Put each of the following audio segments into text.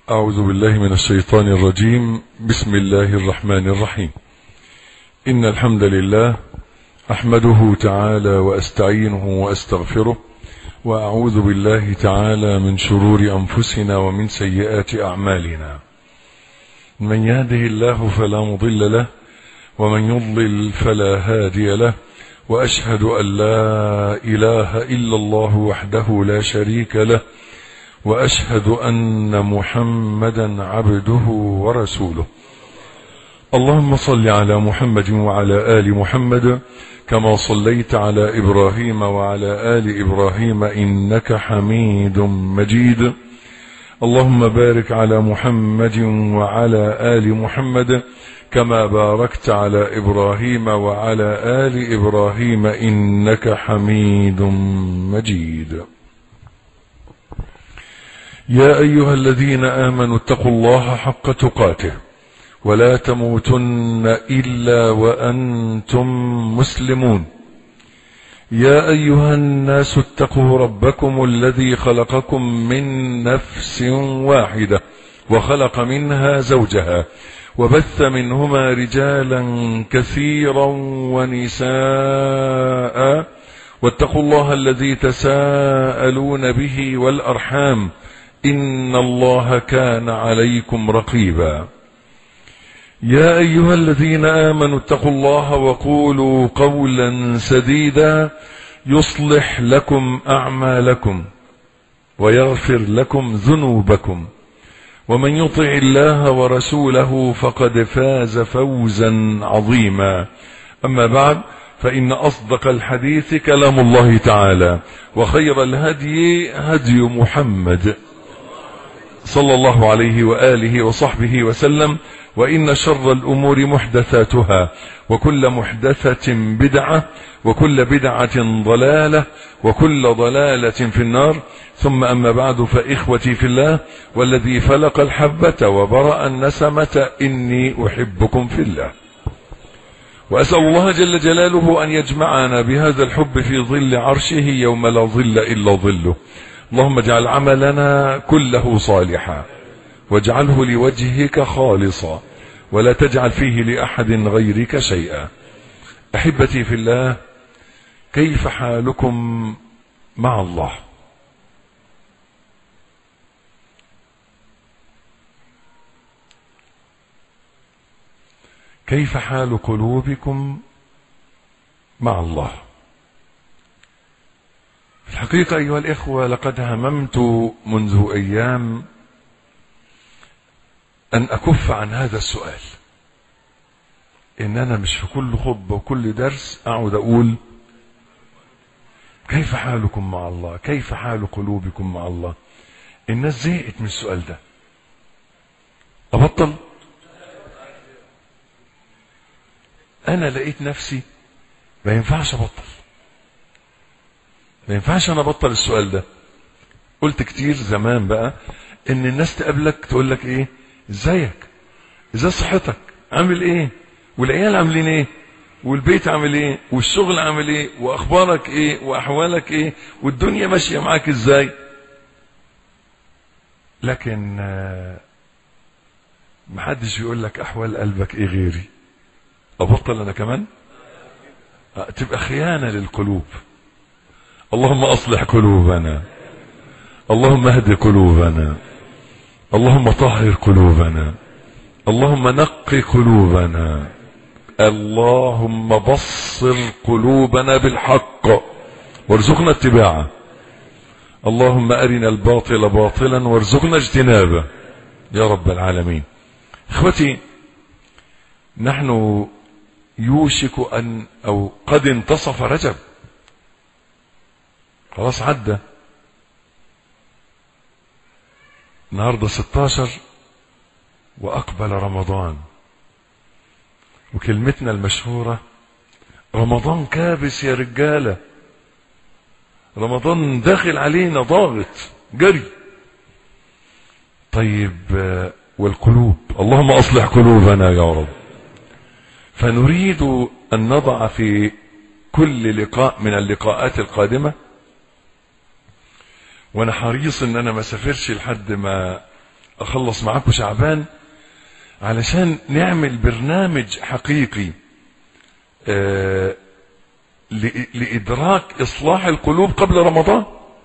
أعوذ بالله من الشيطان الرجيم بسم الله الرحمن الرحيم إن الحمد لله أحمده تعالى وأستعينه وأستغفره وأعوذ بالله تعالى من شرور أنفسنا ومن سيئات أعمالنا من يهده الله فلا مضل له ومن يضلل فلا هادي له وأشهد أن لا إله إلا الله وحده لا شريك له واشهد ان محمدا عبده ورسوله اللهم صل على محمد وعلى ال محمد كما صليت على ابراهيم وعلى ال ابراهيم انك حميد مجيد اللهم بارك على محمد وعلى ال محمد كما باركت على ابراهيم وعلى ال ابراهيم انك حميد مجيد يا أيها الذين آمنوا اتقوا الله حق تقاته ولا تموتن إلا وأنتم مسلمون يا أيها الناس اتقوا ربكم الذي خلقكم من نفس واحدة وخلق منها زوجها وبث منهما رجالا كثيرا ونساء واتقوا الله الذي تساءلون به والأرحام إن الله كان عليكم رقيبا يا أيها الذين آمنوا اتقوا الله وقولوا قولا سديدا يصلح لكم أعمالكم ويغفر لكم ذنوبكم ومن يطع الله ورسوله فقد فاز فوزا عظيما أما بعد فإن أصدق الحديث كلام الله تعالى وخير الهدي هدي محمد صلى الله عليه وآله وصحبه وسلم وإن شر الأمور محدثاتها وكل محدثة بدعة وكل بدعة ضلالة وكل ضلالة في النار ثم أما بعد فإخوتي في الله والذي فلق الحبة وبرأ النسمة إني أحبكم في الله وأسأل الله جل جلاله أن يجمعنا بهذا الحب في ظل عرشه يوم لا ظل إلا ظله اللهم اجعل عملنا كله صالحا واجعله لوجهك خالصا ولا تجعل فيه لأحد غيرك شيئا أحبتي في الله كيف حالكم مع الله كيف حال قلوبكم مع الله في الحقيقة أيها الإخوة لقد هممت منذ أيام أن أكف عن هذا السؤال إن أنا مش في كل خطبة وكل درس أقعد أقول كيف حالكم مع الله كيف حال قلوبكم مع الله الناس زهقت من السؤال ده أبطل أنا لقيت نفسي ما ينفعش أبطل ما ينفعش انا ابطل السؤال ده قلت كتير زمان بقى ان الناس تقابلك تقول لك ايه ازيك ازاي صحتك عامل ايه والعيال عاملين ايه والبيت عامل ايه والشغل عامل ايه واخبارك ايه واحوالك ايه والدنيا ماشيه معاك ازاي لكن محدش بيقول لك احوال قلبك ايه غيري ابطل انا كمان تبقى خيانه للقلوب اللهم اصلح قلوبنا اللهم اهد قلوبنا اللهم طهر قلوبنا اللهم نقي قلوبنا اللهم بصر قلوبنا بالحق وارزقنا اتباعه اللهم ارنا الباطل باطلا وارزقنا اجتنابه يا رب العالمين اخوتي نحن يوشك ان او قد انتصف رجب خلاص عدى النهارده 16 واقبل رمضان وكلمتنا المشهوره رمضان كابس يا رجاله رمضان داخل علينا ضاغط جري طيب والقلوب اللهم اصلح قلوبنا يا رب فنريد ان نضع في كل لقاء من اللقاءات القادمه وانا حريص ان انا ما سافرش لحد ما اخلص معاكم شعبان علشان نعمل برنامج حقيقي آه لإدراك إصلاح القلوب قبل رمضان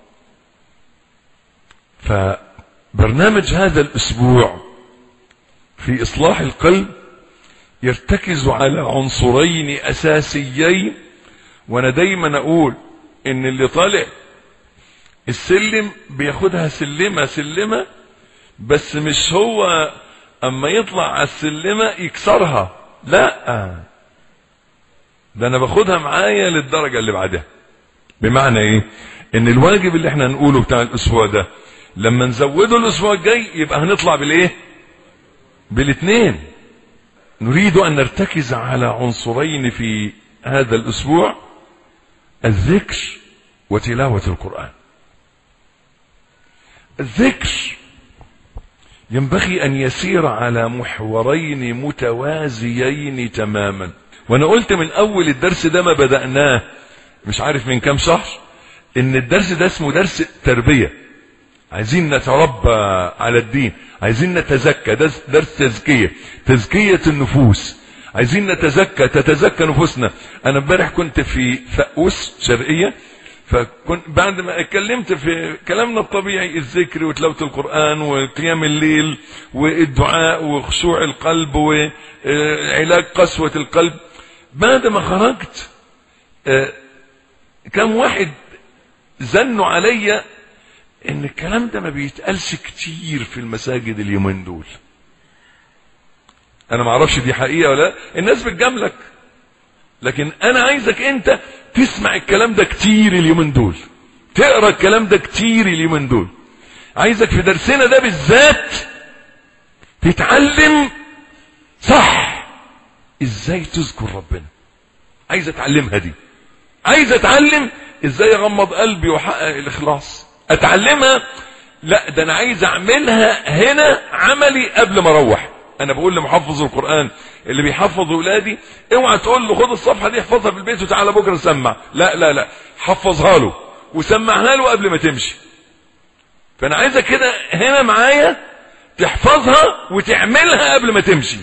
فبرنامج هذا الأسبوع في إصلاح القلب يرتكز على عنصرين أساسيين وأنا دايما أقول إن اللي طالع السلم بياخدها سلمة سلمة بس مش هو أما يطلع على السلمة يكسرها لا ده انا باخدها معايا للدرجة اللي بعدها بمعنى ايه ان الواجب اللي احنا نقوله بتاع الاسبوع ده لما نزوده الاسبوع الجاي يبقى هنطلع بالايه بالاثنين نريد ان نرتكز على عنصرين في هذا الاسبوع الذكر وتلاوة القرآن الذكر ينبغي ان يسير على محورين متوازيين تماما وانا قلت من اول الدرس ده ما بدأناه مش عارف من كام شهر ان الدرس ده اسمه درس تربية عايزين نتربى على الدين عايزين نتزكى ده درس تزكية تزكية النفوس عايزين نتزكى تتزكى نفوسنا انا امبارح كنت في فقوس شرقية فكنت بعد ما اتكلمت في كلامنا الطبيعي الذكر وتلاوة القرآن وقيام الليل والدعاء وخشوع القلب وعلاج قسوة القلب بعد ما خرجت كم واحد زنوا عليا ان الكلام ده ما بيتقالش كتير في المساجد اليومين دول انا ما اعرفش دي حقيقه ولا الناس بتجاملك لكن انا عايزك انت تسمع الكلام ده كتير اليومين دول تقرا الكلام ده كتير اليومين دول عايزك في درسنا ده بالذات تتعلم صح ازاي تذكر ربنا عايز اتعلمها دي عايز اتعلم ازاي اغمض قلبي واحقق الاخلاص اتعلمها لا ده انا عايز اعملها هنا عملي قبل ما اروح انا بقول لمحفظ القرآن اللي بيحفظ ولادي اوعى تقول له خد الصفحة دي احفظها في البيت وتعالى بكرة سمع لا لا لا حفظها له وسمعها له قبل ما تمشي فانا عايزك كده هنا معايا تحفظها وتعملها قبل ما تمشي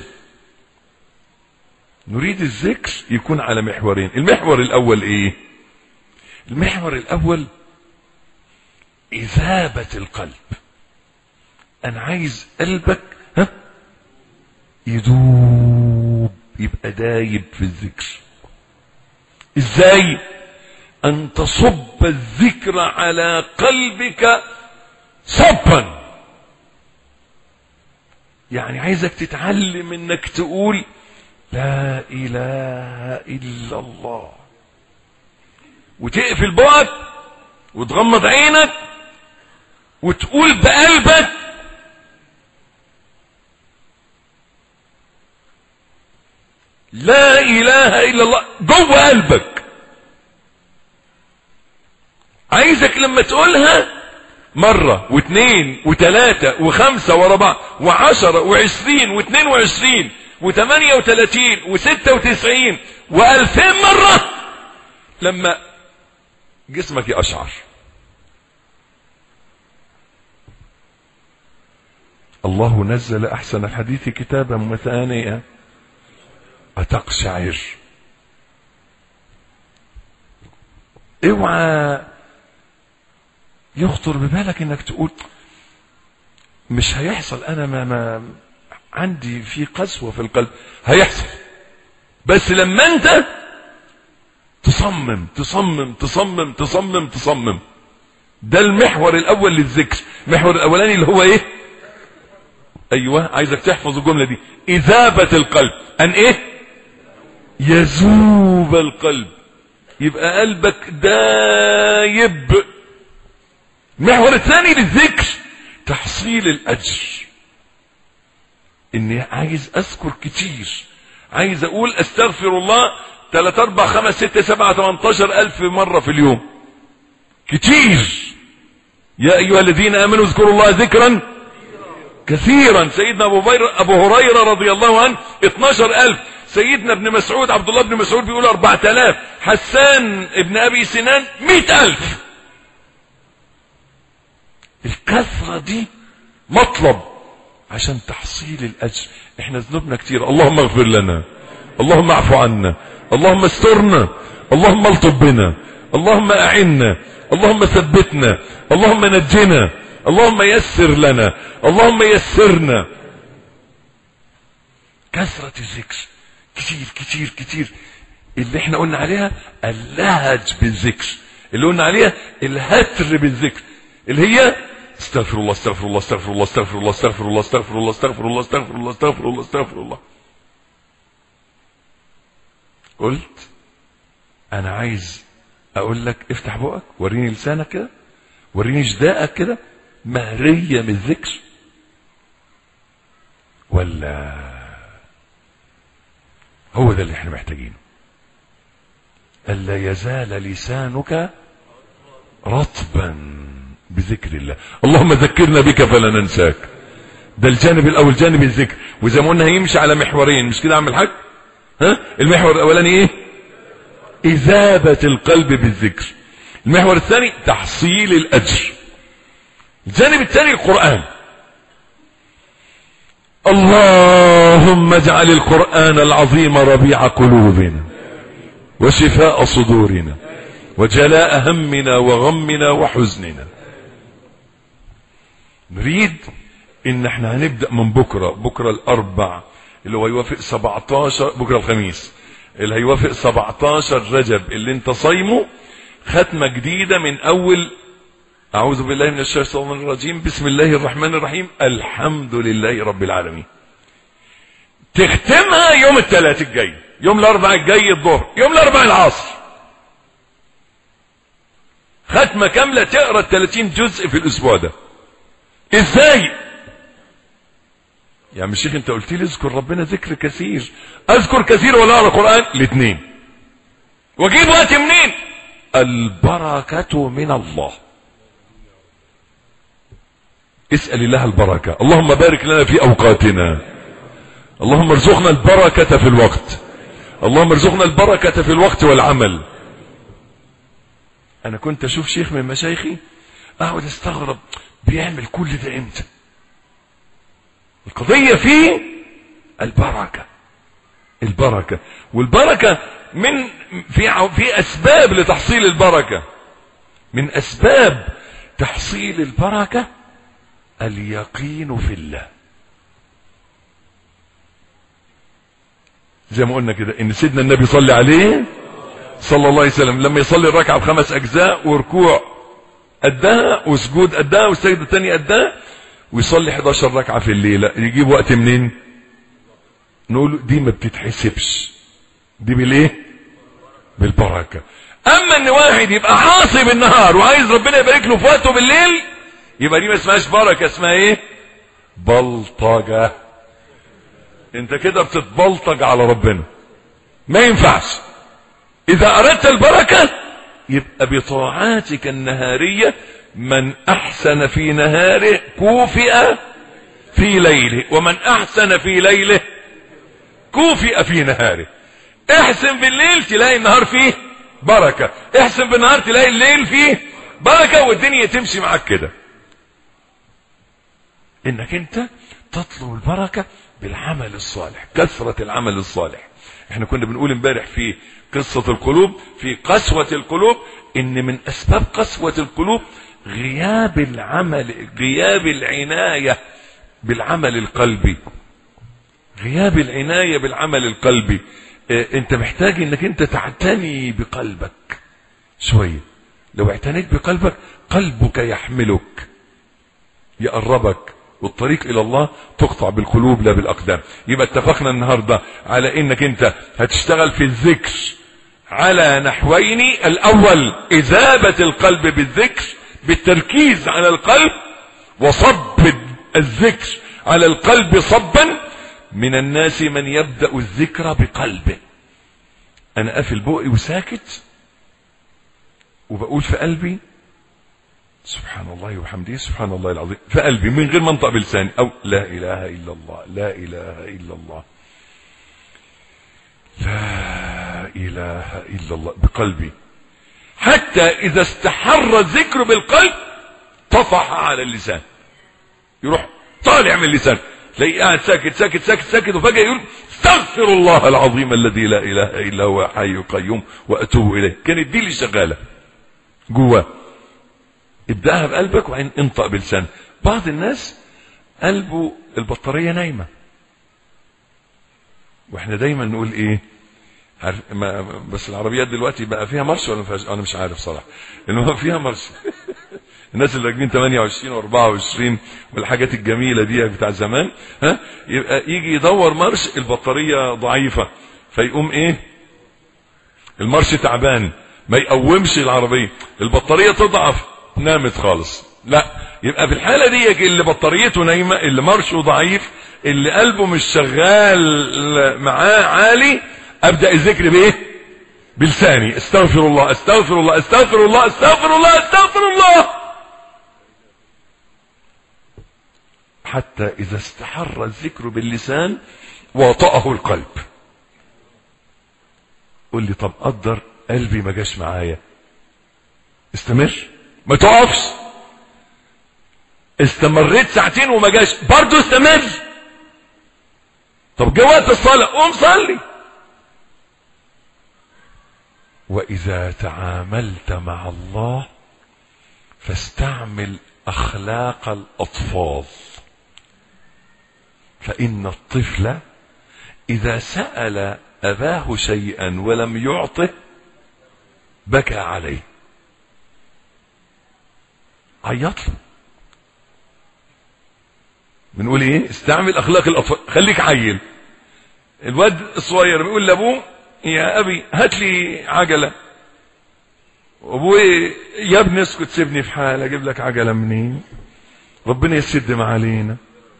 نريد الذكر يكون على محورين المحور الاول ايه المحور الاول اذابة القلب انا عايز قلبك ها يدوب يبقى دايب في الذكر ازاي ان تصب الذكر على قلبك صبا يعني عايزك تتعلم انك تقول لا اله الا الله وتقفل بقك وتغمض عينك وتقول بقلبك لا اله الا الله جوه قلبك عايزك لما تقولها مرة واثنين وثلاثة وخمسة ورا بعض وعشرة وعشرين واثنين وعشرين وثمانية وثلاثين وستة وتسعين والفين مرة لما جسمك يقشعر الله نزل احسن الحديث كتابا مثانيا أتقشعر اوعى يخطر ببالك انك تقول مش هيحصل انا ما, ما عندي في قسوة في القلب هيحصل بس لما انت تصمم تصمم تصمم تصمم تصمم ده المحور الاول للذكر المحور الاولاني اللي هو ايه ايوه عايزك تحفظ الجملة دي اذابة القلب ان ايه يذوب القلب يبقى قلبك دايب المحور الثاني للذكر تحصيل الاجر اني عايز اذكر كتير عايز اقول استغفر الله 3 4 5 6 7 18 الف مرة في اليوم كتير يا ايها الذين امنوا اذكروا الله ذكرا كثيرا سيدنا ابو هريره ابو هريره رضي الله عنه 12000 سيدنا ابن مسعود عبد الله بن مسعود بيقول 4000 حسان ابن ابي سنان 100000 الكثرة دي مطلب عشان تحصيل الأجر احنا ذنوبنا كتير اللهم اغفر لنا اللهم اعف عنا اللهم استرنا اللهم الطف بنا اللهم اعنا اللهم ثبتنا اللهم نجنا اللهم يسر لنا اللهم يسرنا كثرة الذكر كتير كتير كتير اللي احنا قلنا عليها اللهج بالذكر اللي قلنا عليها الهتر بالذكر اللي هي استغفر الله استغفر الله استغفر الله استغفر الله استغفر الله استغفر الله استغفر الله استغفر الله استغفر الله استغفر الله قلت انا عايز اقول لك افتح بقك وريني لسانك كده وريني جداءك كده مهرية من الذكر ولا هو ده اللي احنا محتاجينه ألا يزال لسانك رطبا بذكر الله اللهم ذكرنا بك فلا ننساك ده الجانب الاول جانب الذكر وزي ما قلنا هيمشي على محورين مش كده يا عم الحاج ها المحور الاولاني ايه اذابه القلب بالذكر المحور الثاني تحصيل الاجر الجانب الثاني القران اللهم اجعل القران العظيم ربيع قلوبنا وشفاء صدورنا وجلاء همنا وغمنا وحزننا نريد ان احنا هنبدأ من بكرة بكرة الاربع اللي هو يوافق 17 بكرة الخميس اللي هيوافق 17 رجب اللي انت صايمه ختمة جديدة من اول اعوذ بالله من الشيطان الرجيم بسم الله الرحمن الرحيم الحمد لله رب العالمين تختمها يوم الثلاث الجاي يوم الاربع الجاي الظهر يوم الاربع العصر ختمة كاملة تقرا ال 30 جزء في الاسبوع ده ازاي يا عم الشيخ انت قلت لي اذكر ربنا ذكر كثير اذكر كثير ولا اقرا قران الاثنين واجيب وقت منين البركه من الله اسال الله البركه اللهم بارك لنا في اوقاتنا اللهم ارزقنا البركه في الوقت اللهم ارزقنا البركه في الوقت والعمل انا كنت اشوف شيخ من مشايخي اقعد استغرب بيعمل كل ده امتى القضية في البركة البركة والبركة من في في اسباب لتحصيل البركة من اسباب تحصيل البركة اليقين في الله زي ما قلنا كده ان سيدنا النبي صلى عليه صلى الله عليه وسلم لما يصلي الركعة بخمس اجزاء وركوع قدها وسجود قدها والسجدة الثانية قدها ويصلي 11 ركعة في الليلة يجيب وقت منين نقول دي ما بتتحسبش دي بالايه بالبركة اما ان واحد يبقى عاصي بالنهار وعايز ربنا يبارك له في وقته بالليل يبقى دي ما اسمهاش بركة اسمها ايه بلطجة انت كده بتتبلطج على ربنا ما ينفعش اذا اردت البركة يبقى بطاعاتك النهارية من احسن في نهاره كوفئ في ليله ومن احسن في ليله كوفئ في نهاره احسن بالليل تلاقي النهار فيه بركة احسن بالنهار تلاقي الليل فيه بركة والدنيا تمشي معاك كده انك انت تطلب البركة بالعمل الصالح كثرة العمل الصالح احنا كنا بنقول امبارح في قصة القلوب في قسوة القلوب ان من اسباب قسوة القلوب غياب العمل غياب العناية بالعمل القلبي غياب العناية بالعمل القلبي اه انت محتاج انك انت تعتني بقلبك شوية لو اعتنيت بقلبك قلبك يحملك يقربك والطريق الى الله تقطع بالقلوب لا بالاقدام يبقى اتفقنا النهاردة على انك انت هتشتغل في الذكر على نحوين الاول اذابة القلب بالذكر بالتركيز على القلب وصب الذكر على القلب صبا من الناس من يبدأ الذكر بقلبه انا قافل بوقي وساكت وبقول في قلبي سبحان الله وبحمده سبحان الله العظيم في قلبي من غير ما انطق بلساني او لا اله الا الله لا اله الا الله لا اله الا الله بقلبي حتى اذا استحر الذكر بالقلب طفح على اللسان يروح طالع من اللسان تلاقيه قاعد ساكت ساكت ساكت ساكت وفجاه يقول استغفر الله العظيم الذي لا اله الا هو حي قيوم واتوب اليه كانت دي اللي شغاله جواه ابداها بقلبك وبعدين انطق بلسان بعض الناس قلبه البطاريه نايمه واحنا دايما نقول ايه عارف ما بس العربيات دلوقتي بقى فيها مرش ولا ما فيهاش انا مش عارف صراحه انما فيها مرش الناس اللي راكبين 28 و24 والحاجات الجميله دي بتاع زمان ها يبقى يجي يدور مرش البطاريه ضعيفه فيقوم ايه المرش تعبان ما يقومش العربيه البطاريه تضعف نامت خالص لا يبقى في الحاله دي اللي بطاريته نايمه اللي مرشه ضعيف اللي قلبه مش شغال معاه عالي ابدا الذكر بايه بلساني استغفر الله استغفر الله استغفر الله استغفر الله استغفر الله حتى اذا استحر الذكر باللسان وطأه القلب قول لي طب قدر قلبي ما جاش معايا استمر ما تقفش استمريت ساعتين وما جاش برضه استمر طب جه وقت الصلاه قوم صلي واذا تعاملت مع الله فاستعمل اخلاق الاطفال فان الطفل اذا سال اباه شيئا ولم يعطه بكى عليه عيط له بنقول ايه استعمل اخلاق الاطفال خليك عيل الواد الصغير بيقول لابوه يا ابي هات لي عجله وابوه يا ابني اسكت سيبني في حالي اجيب لك عجله منين ربنا يسد ما علينا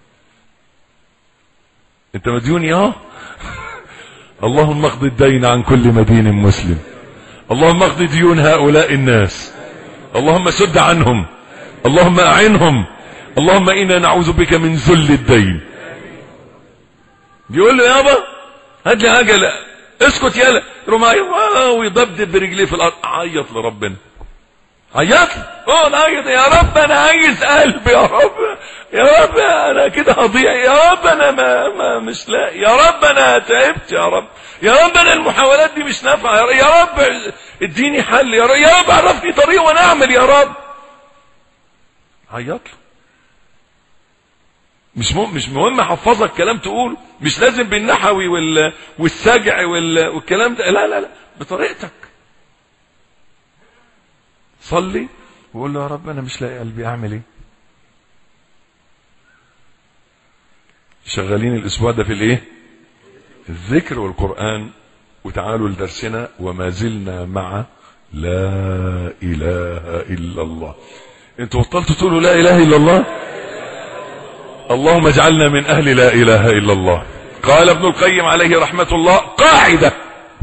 انت مديون يا اللهم اقض الدين عن كل مدين مسلم اللهم اقض ديون هؤلاء الناس اللهم سد عنهم اللهم اعنهم اللهم انا نعوذ بك من ذل الدين بيقول له يابا هات لي عجله اسكت يلا يقوم ويضبدب برجليه في الارض عيط لربنا عيط قول عيط يا رب انا عايز قلب يا رب يا رب انا كده هضيع يا رب انا ما, ما مش لاقي يا رب انا تعبت يا رب يا رب انا المحاولات دي مش نافعه يا رب اديني حل يا رب يا رب عرفني طريق وانا اعمل يا رب عيط له مش مهم مش مهم احفظك كلام تقول مش لازم بالنحوي وال والسجع وال والكلام ده لا لا لا بطريقتك صلي وقول له يا رب انا مش لاقي قلبي اعمل ايه شغالين الاسبوع ده في الايه الذكر والقران وتعالوا لدرسنا وما زلنا مع لا اله الا الله انتوا بطلتوا تقولوا لا اله الا الله اللهم اجعلنا من اهل لا اله الا الله قال ابن القيم عليه رحمه الله قاعده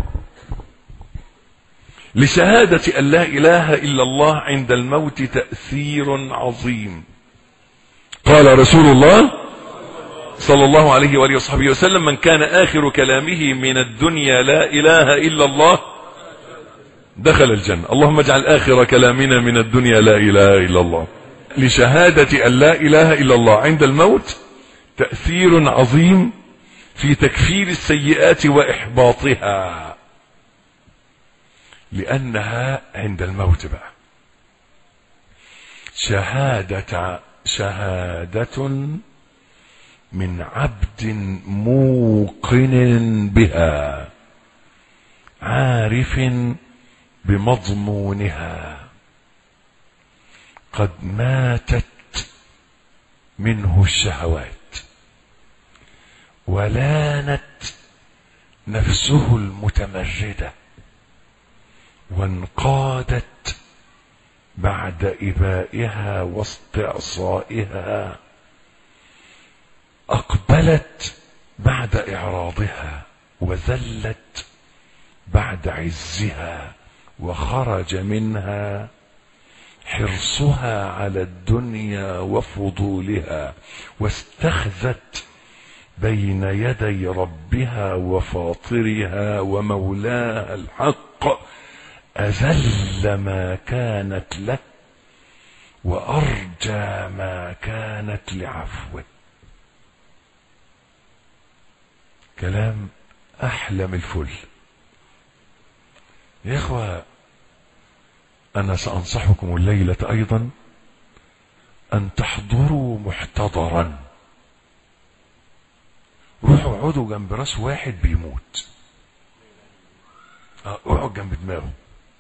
لشهاده ان لا اله الا الله عند الموت تاثير عظيم قال رسول الله صلى الله عليه واله وصحبه وسلم من كان اخر كلامه من الدنيا لا اله الا الله دخل الجنه اللهم اجعل اخر كلامنا من الدنيا لا اله الا الله لشهادة أن لا إله إلا الله عند الموت تأثير عظيم في تكفير السيئات وإحباطها لأنها عند الموت بقى شهادة شهادة من عبد موقن بها عارف بمضمونها قد ماتت منه الشهوات ولانت نفسه المتمرده وانقادت بعد ابائها واستعصائها اقبلت بعد اعراضها وذلت بعد عزها وخرج منها حرصها على الدنيا وفضولها واستخذت بين يدي ربها وفاطرها ومولاها الحق اذل ما كانت له وارجى ما كانت لعفوه كلام احلى من الفل يا اخوة انا سانصحكم الليلة ايضا ان تحضروا محتضرا روحوا اقعدوا جنب راس واحد بيموت اه، اقعد جنب دماغه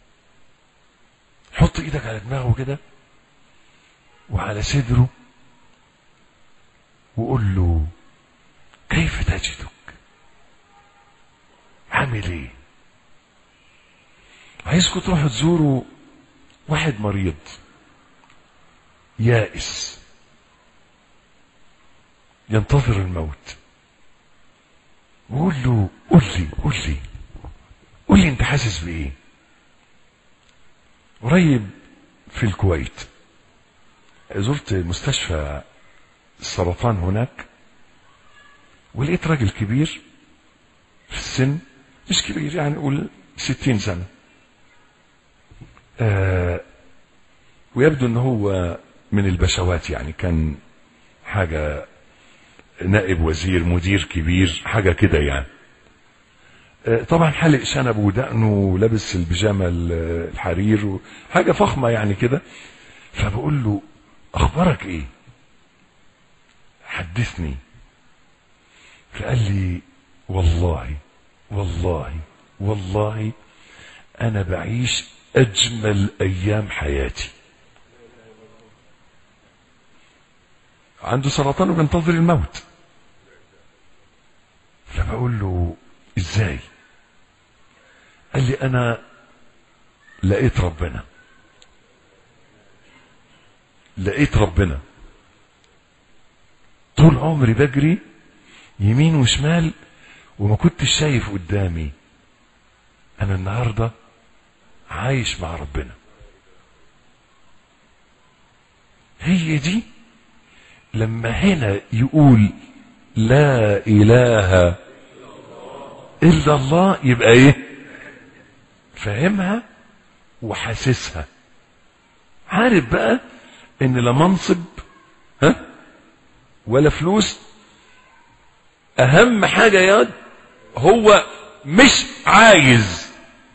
حط ايدك على دماغه كده وعلى صدره وقول له كيف تجدك عامل ايه عايزكم تروحوا تزوروا واحد مريض يائس ينتظر الموت وقول له قول لي قول لي قول لي انت حاسس بايه قريب في الكويت زرت مستشفى السرطان هناك ولقيت راجل كبير في السن مش كبير يعني نقول ستين سنة آه ويبدو ان هو من البشوات يعني كان حاجة نائب وزير مدير كبير حاجة كده يعني آه طبعا حلق شنبه ودقنه ولابس البيجامة الحرير حاجة فخمة يعني كده فبقول له اخبارك ايه حدثني فقال لي والله والله والله انا بعيش اجمل ايام حياتي عنده سرطان وبينتظر الموت فبقول له ازاي قال لي انا لقيت ربنا لقيت ربنا طول عمري بجري يمين وشمال وما كنتش شايف قدامي انا النهارده عايش مع ربنا هي دي لما هنا يقول لا اله الا الله يبقى ايه فاهمها وحاسسها عارف بقى ان لا منصب ها ولا فلوس اهم حاجة ياد هو مش عايز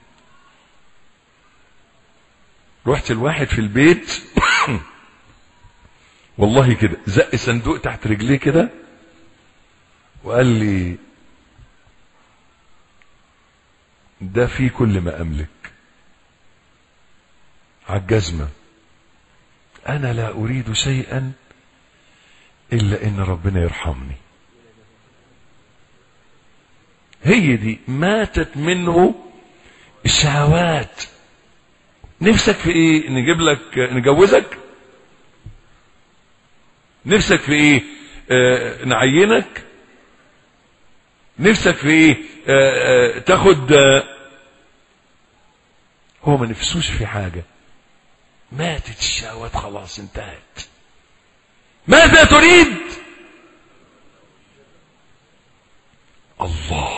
رحت الواحد في البيت والله كده زق صندوق تحت رجليه كده وقال لي ده فيه كل ما املك عالجزمة انا لا اريد شيئا الا ان ربنا يرحمني هي دي ماتت منه الشهوات نفسك في ايه نجيب لك نجوزك نفسك في ايه آه نعينك نفسك في ايه آه آه تاخد آه هو ما نفسوش في حاجة ماتت الشهوات خلاص انتهت ماذا تريد الله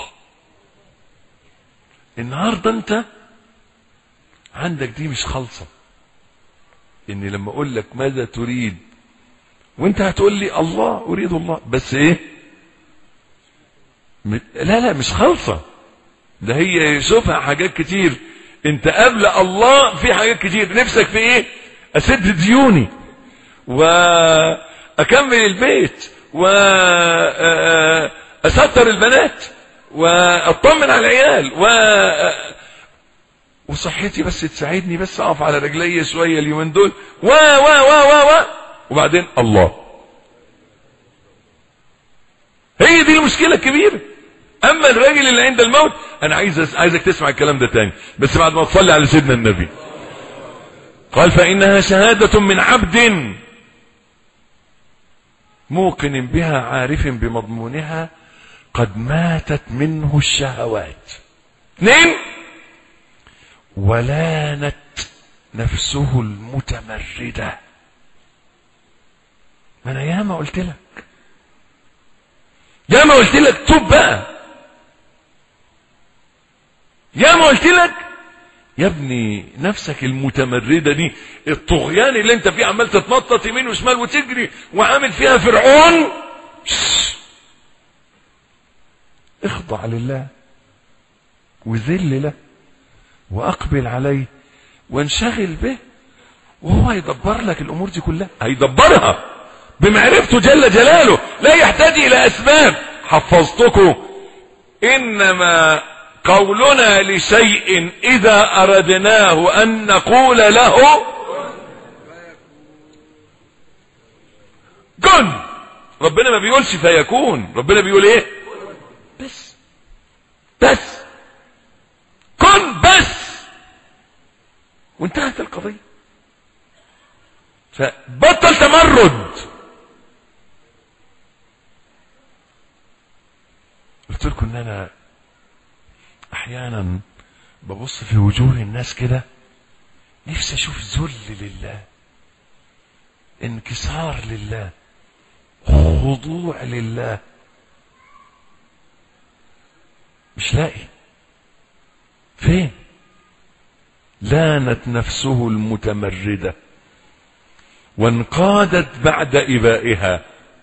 النهارده انت عندك دي مش خالصه اني لما اقول لك ماذا تريد وانت هتقول لي الله اريد الله بس ايه م- لا لا مش خالصه ده هي يشوفها حاجات كتير انت قبل الله في حاجات كتير نفسك في ايه اسد ديوني واكمل البيت واسطر البنات واطمن على العيال و وصحتي بس تساعدني بس اقف على رجلي شويه اليومين دول و و و و و وبعدين الله هي دي المشكله الكبيره اما الراجل اللي عند الموت انا عايز عايزك تسمع الكلام ده تاني بس بعد ما تصلي على سيدنا النبي قال فانها شهاده من عبد موقن بها عارف بمضمونها قد ماتت منه الشهوات اثنين ولانت نفسه المتمردة ما انا ياما قلت لك ياما قلت لك توب بقى ياما قلت لك يا ابني نفسك المتمردة دي الطغيان اللي انت فيه عمال تتنطط يمين وشمال وتجري وعامل فيها فرعون اخضع لله وذل له واقبل عليه وانشغل به وهو هيدبر لك الامور دي كلها هيدبرها بمعرفته جل جلاله لا يحتاج الى اسباب حفظتكم انما قولنا لشيء اذا اردناه ان نقول له كن ربنا ما بيقولش فيكون ربنا بيقول ايه بس بس كن بس وانتهت القضية فبطل تمرد قلت لكم ان انا احيانا ببص في وجوه الناس كده نفسي اشوف ذل لله انكسار لله خضوع لله مش لاقي فين لانت نفسه المتمردة وانقادت بعد إبائها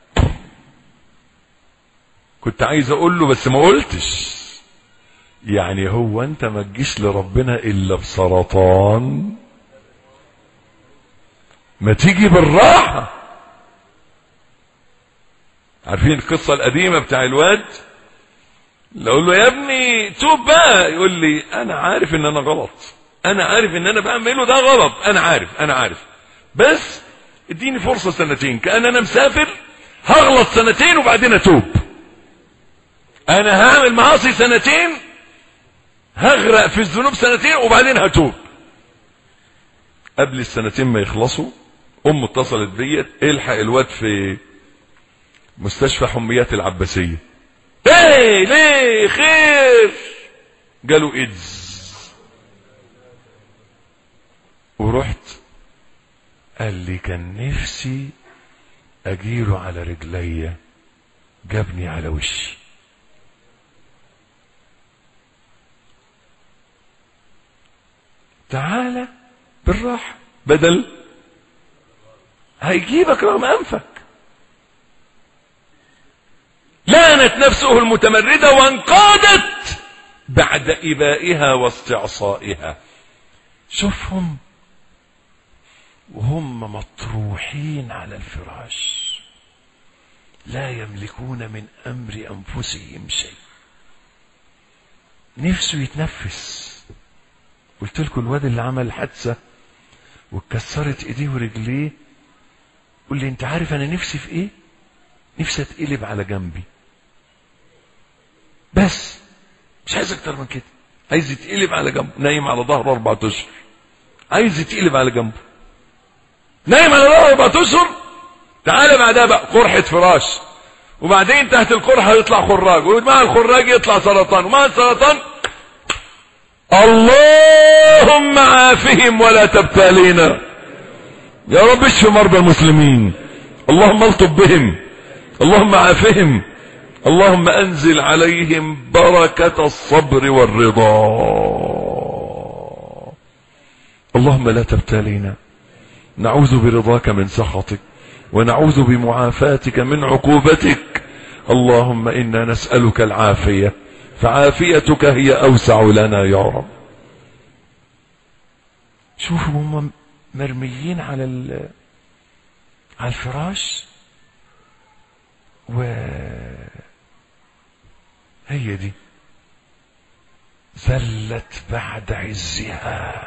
كنت عايز اقول له بس ما قلتش يعني هو انت ما تجيش لربنا الا بسرطان ما تيجي بالراحة عارفين القصة القديمة بتاع الواد اللي اقول له يا ابني توب بقى يقول لي انا عارف ان انا غلط انا عارف ان انا بعمله ده غلط انا عارف انا عارف بس اديني فرصة سنتين كأن انا مسافر هغلط سنتين وبعدين اتوب انا هعمل معاصي سنتين هغرق في الذنوب سنتين وبعدين هتوب قبل السنتين ما يخلصوا امه اتصلت بيا الحق الواد في مستشفى حميات العباسيه ايه ليه خير قالوا ايدز ورحت قال لي كان نفسي اجيله على رجليا جابني على وشي تعالى بالراحة بدل هيجيبك رغم أنفك لانت نفسه المتمردة وانقادت بعد إبائها واستعصائها شوفهم وهم مطروحين على الفراش لا يملكون من أمر أنفسهم شيء نفسه يتنفس قلت لكم الواد اللي عمل حادثه واتكسرت ايديه ورجليه قول لي انت عارف انا نفسي في ايه نفسي اتقلب على جنبي بس مش عايز اكتر من كده عايز يتقلب على جنبه نايم على ظهره اربع اشهر عايز يتقلب على جنبه نايم على ظهره اربع اشهر تعالى بعدها بقى قرحه فراش وبعدين تحت القرحه يطلع خراج ومع الخراج يطلع سرطان ومع السرطان اللهم عافهم ولا تبتلينا يا رب اشف مرضى المسلمين اللهم الطب بهم اللهم عافهم اللهم انزل عليهم بركة الصبر والرضا اللهم لا تبتلينا نعوذ برضاك من سخطك ونعوذ بمعافاتك من عقوبتك اللهم انا نسألك العافية فعافيتك هي اوسع لنا يا رب شوفوا هم مرميين على على الفراش و هي دي ذلت بعد عزها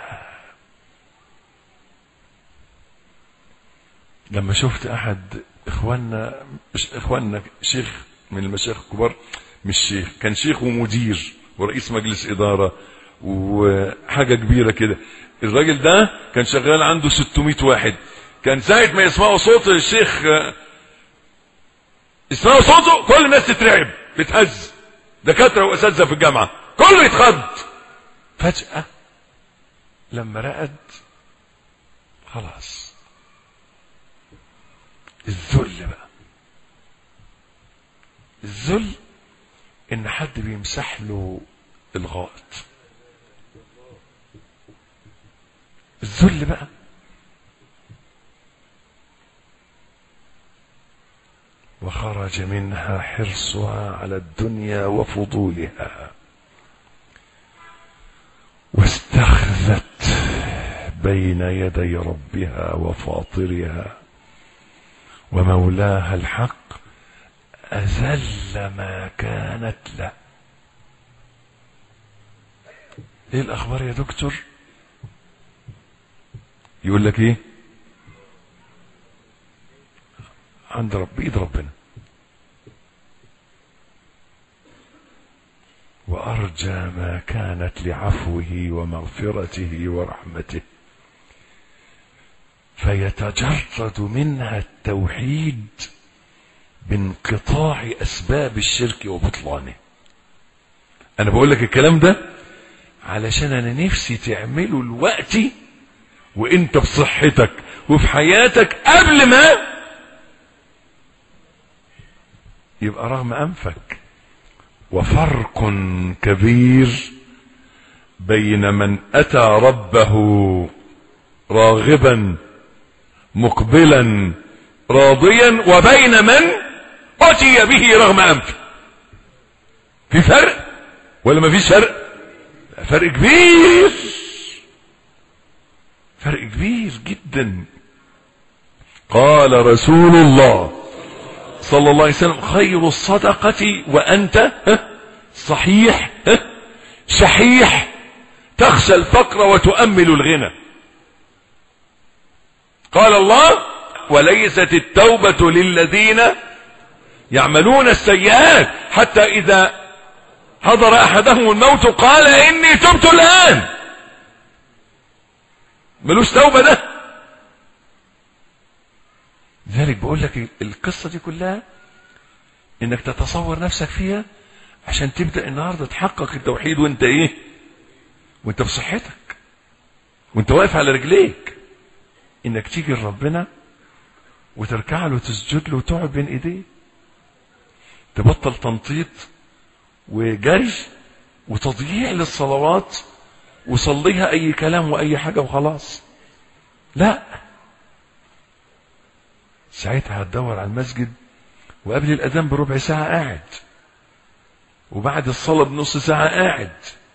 لما شفت احد اخواننا مش اخواننا شيخ من المشايخ الكبار مش شيخ كان شيخ ومدير ورئيس مجلس إدارة وحاجة كبيرة كده الراجل ده كان شغال عنده 600 واحد كان ساعة ما يسمعوا صوت الشيخ يسمعوا صوته كل الناس تترعب بتهز دكاترة وأساتذة في الجامعة كله يتخض فجأة لما رقد خلاص الذل بقى الذل ان حد بيمسح له الغائط الذل بقى وخرج منها حرصها على الدنيا وفضولها واستخذت بين يدي ربها وفاطرها ومولاها الحق أذل ما كانت له ايه الاخبار يا دكتور يقول لك ايه عند رب ايد ربنا وارجى ما كانت لعفوه ومغفرته ورحمته فيتجرد منها التوحيد بانقطاع اسباب الشرك وبطلانه انا بقول لك الكلام ده علشان انا نفسي تعمله الوقت وانت بصحتك وفي حياتك قبل ما يبقى رغم انفك وفرق كبير بين من اتى ربه راغبا مقبلا راضيا وبين من اتي به رغم انفه في فرق ولا ما فيش فرق فرق كبير فرق كبير جدا قال رسول الله صلى الله عليه وسلم خير الصدقة وأنت صحيح شحيح تخشى الفقر وتؤمل الغنى قال الله وليست التوبة للذين يعملون السيئات حتى إذا حضر أحدهم الموت قال إني تبت الآن ملوش توبة ده لذلك بقول لك القصة دي كلها انك تتصور نفسك فيها عشان تبدأ النهاردة تحقق التوحيد وانت ايه وانت بصحتك وانت واقف على رجليك انك تيجي لربنا وتركع له وتسجد له وتقعد بين ايديه تبطل تنطيط وجري وتضييع للصلوات وصليها اي كلام واي حاجة وخلاص لا ساعتها هتدور على المسجد وقبل الاذان بربع ساعة قاعد وبعد الصلاة بنص ساعة قاعد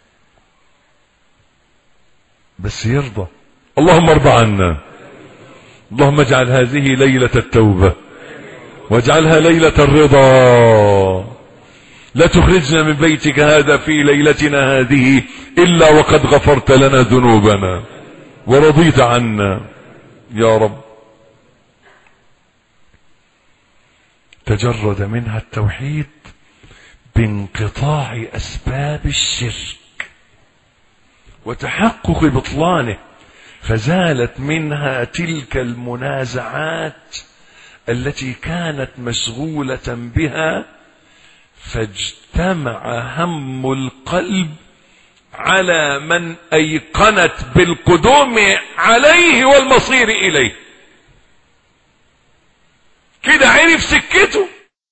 بس يرضى اللهم ارضى عنا اللهم اجعل هذه ليلة التوبة واجعلها ليلة الرضا لا تخرجنا من بيتك هذا في ليلتنا هذه إلا وقد غفرت لنا ذنوبنا ورضيت عنا يا رب تجرد منها التوحيد بانقطاع أسباب الشرك وتحقق بطلانه فزالت منها تلك المنازعات التي كانت مشغولة بها فاجتمع هم القلب على من أيقنت بالقدوم عليه والمصير إليه كده عرف سكته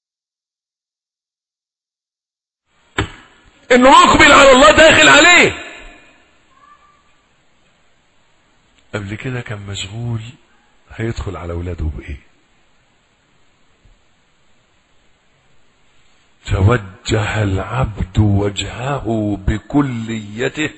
انه مقبل على الله داخل عليه قبل كده كان مشغول هيدخل على اولاده بايه توجه العبد وجهه بكليته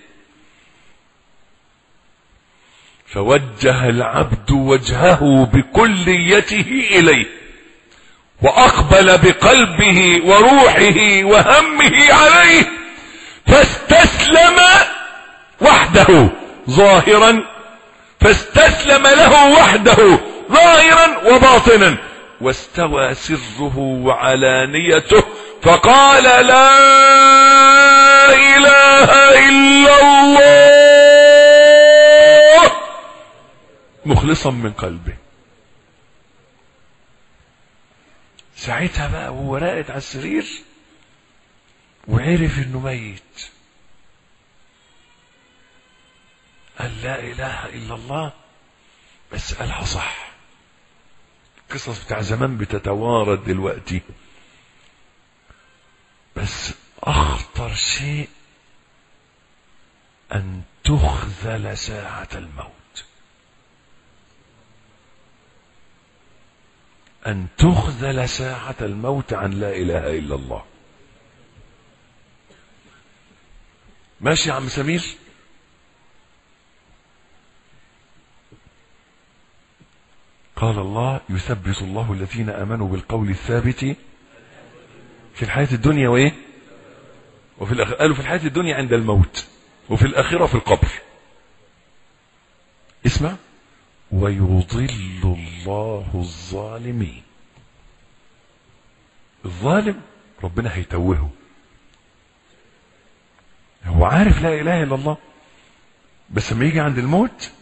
فوجه العبد وجهه بكليته اليه واقبل بقلبه وروحه وهمه عليه فاستسلم وحده ظاهرا فاستسلم له وحده ظاهرا وباطنا واستوى سره وعلانيته فقال لا اله الا الله مخلصا من قلبه ساعتها بقى وهو راقد على السرير وعرف انه ميت قال لا اله الا الله بس قالها صح القصص بتاع زمان بتتوارد دلوقتي بس اخطر شيء ان تخذل ساعة الموت أن تخذل ساعة الموت عن لا إله إلا الله ماشي يا عم سمير قال الله يثبت الله الذين امنوا بالقول الثابت في الحياة الدنيا وايه وفي الأخ... قالوا في الحياة الدنيا عند الموت وفي الآخرة في القبر اسمع ويضل الله الظالمين الظالم ربنا هيتوهه هو عارف لا اله الا الله بس لما يجي عند الموت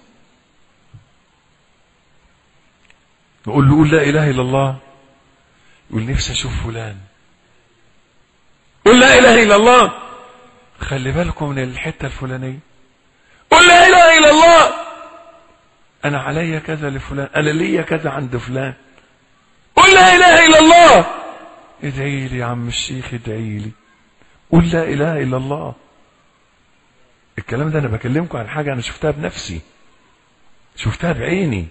نقول له قول لا اله الا الله يقول نفسي اشوف فلان قول لا اله الا الله خلي بالكم من الحته الفلانيه قول لا اله الا الله انا عليا كذا لفلان انا ليا كذا عند فلان قول لا اله الا الله ادعي لي يا عم الشيخ ادعي لي قول لا اله الا الله الكلام ده انا بكلمكم عن حاجه انا شفتها بنفسي شفتها بعيني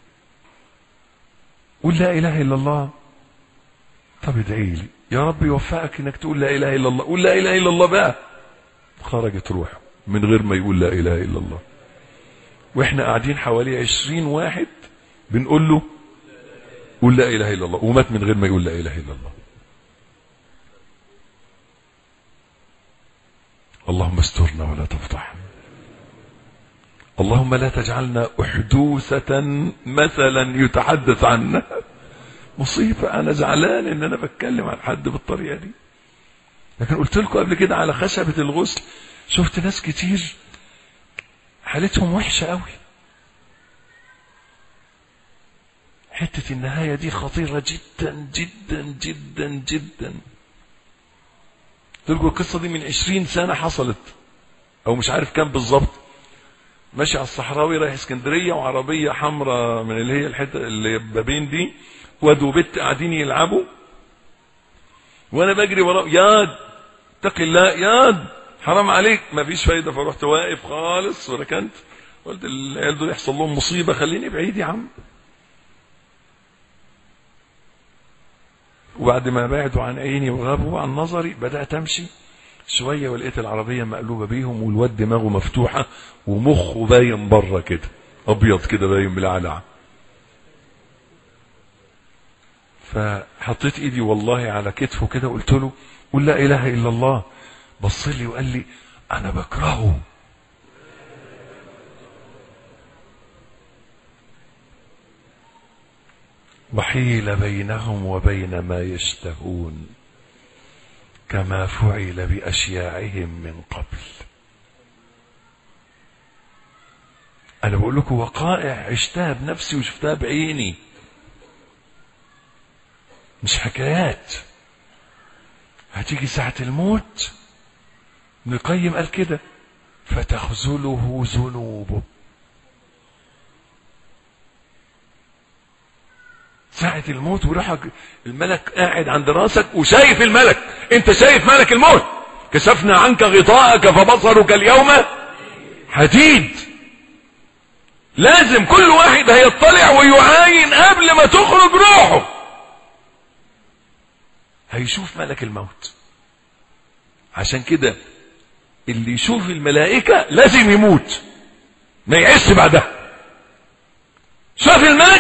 قول لا اله الا الله طب ادعي لي يا رب يوفقك انك تقول لا اله الا الله قول لا اله الا الله بقى خرجت روحه من غير ما يقول لا اله الا الله واحنا قاعدين حوالي عشرين واحد بنقول له قول لا اله الا الله ومات من غير ما يقول لا اله الا الله اللهم استرنا ولا تفضحنا اللهم لا تجعلنا أحدوثة مثلا يتحدث عنا مصيبة أنا زعلان إن أنا بتكلم عن حد بالطريقة دي لكن قلت لكم قبل كده على خشبة الغسل شفت ناس كتير حالتهم وحشة قوي حتة النهاية دي خطيرة جدا جدا جدا جدا قلت لكم القصة دي من عشرين سنة حصلت أو مش عارف كام بالظبط ماشي على الصحراوي رايح اسكندريه وعربيه حمراء من اللي هي الحته اللي بابين دي واد وبت قاعدين يلعبوا وانا بجري وراه ياد اتقي الله ياد حرام عليك ما فيش فايده فرحت واقف خالص وركنت قلت العيال دول يحصل لهم مصيبه خليني بعيد يا عم وبعد ما بعدوا عن عيني وغابوا عن نظري بدات امشي شوية ولقيت العربية مقلوبة بيهم والواد دماغه مفتوحة ومخه باين بره كده أبيض كده باين بالعلع فحطيت إيدي والله على كتفه كده قلت له قل لا إله إلا الله بص لي وقال لي أنا بكرهه وحيل بينهم وبين ما يشتهون كما فعل بأشياعهم من قبل أنا بقول لكم وقائع عشتها بنفسي وشفتها بعيني مش حكايات هتيجي ساعة الموت ابن القيم قال كده فتخذله ذنوبه ساعة الموت وراح الملك قاعد عند راسك وشايف الملك انت شايف ملك الموت كشفنا عنك غطاءك فبصرك اليوم حديد لازم كل واحد هيطلع ويعاين قبل ما تخرج روحه هيشوف ملك الموت عشان كده اللي يشوف الملائكة لازم يموت ما يعيش بعدها شاف الملك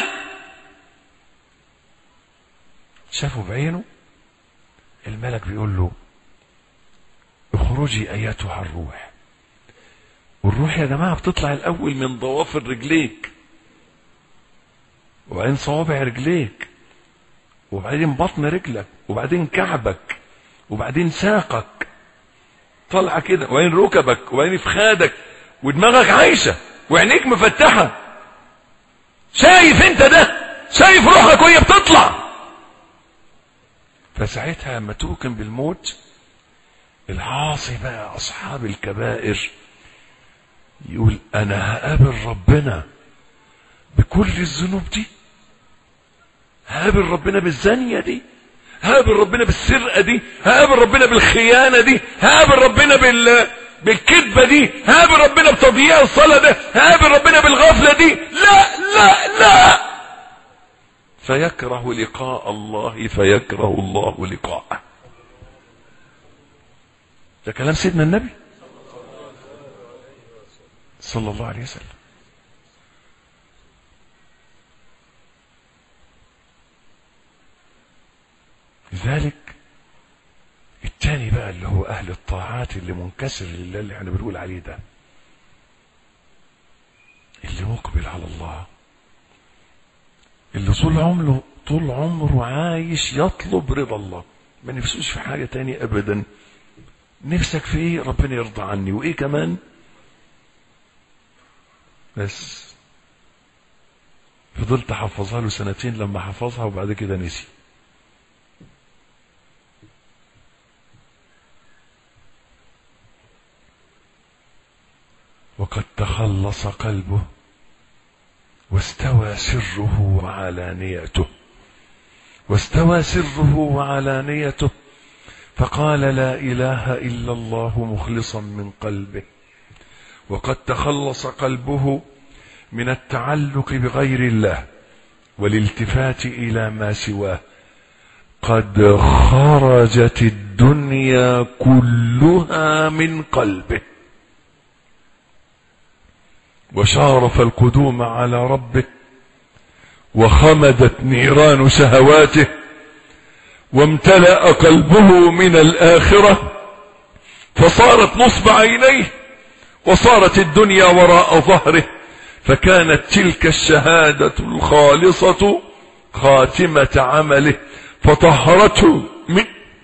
شافه بعينه الملك بيقول له اخرجي ايتها الروح والروح يا جماعة بتطلع الاول من ضوافر رجليك وبعدين صوابع رجليك وبعدين بطن رجلك وبعدين كعبك وبعدين ساقك طالعة كده وبعدين ركبك وبعدين فخادك ودماغك عايشة وعينيك مفتحة شايف انت ده شايف روحك وهي بتطلع فساعتها لما توكن بالموت العاصي بقى اصحاب الكبائر يقول انا هقابل ربنا بكل الذنوب دي هقابل ربنا بالزانية دي هقابل ربنا بالسرقة دي هقابل ربنا بالخيانة دي هقابل ربنا بال بالكذبة دي هقابل ربنا بتضييع الصلاة ده هقابل ربنا بالغفلة دي لا لا لا فيكره لقاء الله فيكره الله لقاءه ده كلام سيدنا النبي صلى الله عليه وسلم لذلك التاني بقى اللي هو اهل الطاعات اللي منكسر لله اللي احنا بنقول عليه ده اللي مقبل على الله اللي طول عمره طول عمره عايش يطلب رضا الله ما نفسوش في حاجة تانية ابدا نفسك في ايه ربنا يرضى عني وايه كمان بس فضلت احفظها له سنتين لما حفظها وبعد كده نسي وقد تخلص قلبه واستوى سره وعلانيته واستوى سره وعلانيته فقال لا اله الا الله مخلصا من قلبه وقد تخلص قلبه من التعلق بغير الله والالتفات الى ما سواه قد خرجت الدنيا كلها من قلبه وشارف القدوم على ربه وخمدت نيران شهواته وامتلأ قلبه من الآخرة فصارت نصب عينيه وصارت الدنيا وراء ظهره فكانت تلك الشهادة الخالصة خاتمة عمله فطهرته من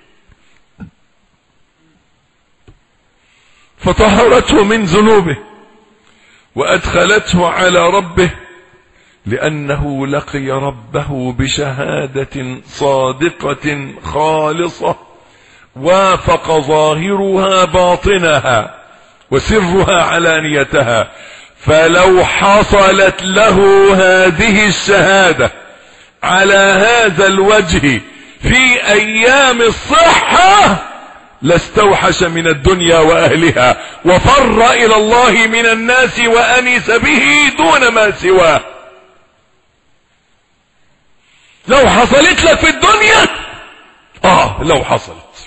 فطهرته من ذنوبه وأدخلته على ربه لأنه لقي ربه بشهادة صادقة خالصة وافق ظاهرها باطنها وسرها علانيتها فلو حصلت له هذه الشهادة على هذا الوجه في أيام الصحة لاستوحش من الدنيا وأهلها وفر إلى الله من الناس وأنس به دون ما سواه لو حصلت لك في الدنيا آه لو حصلت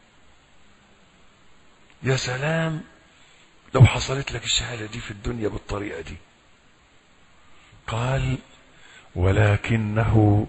يا سلام لو حصلت لك الشهادة دي في الدنيا بالطريقة دي قال ولكنه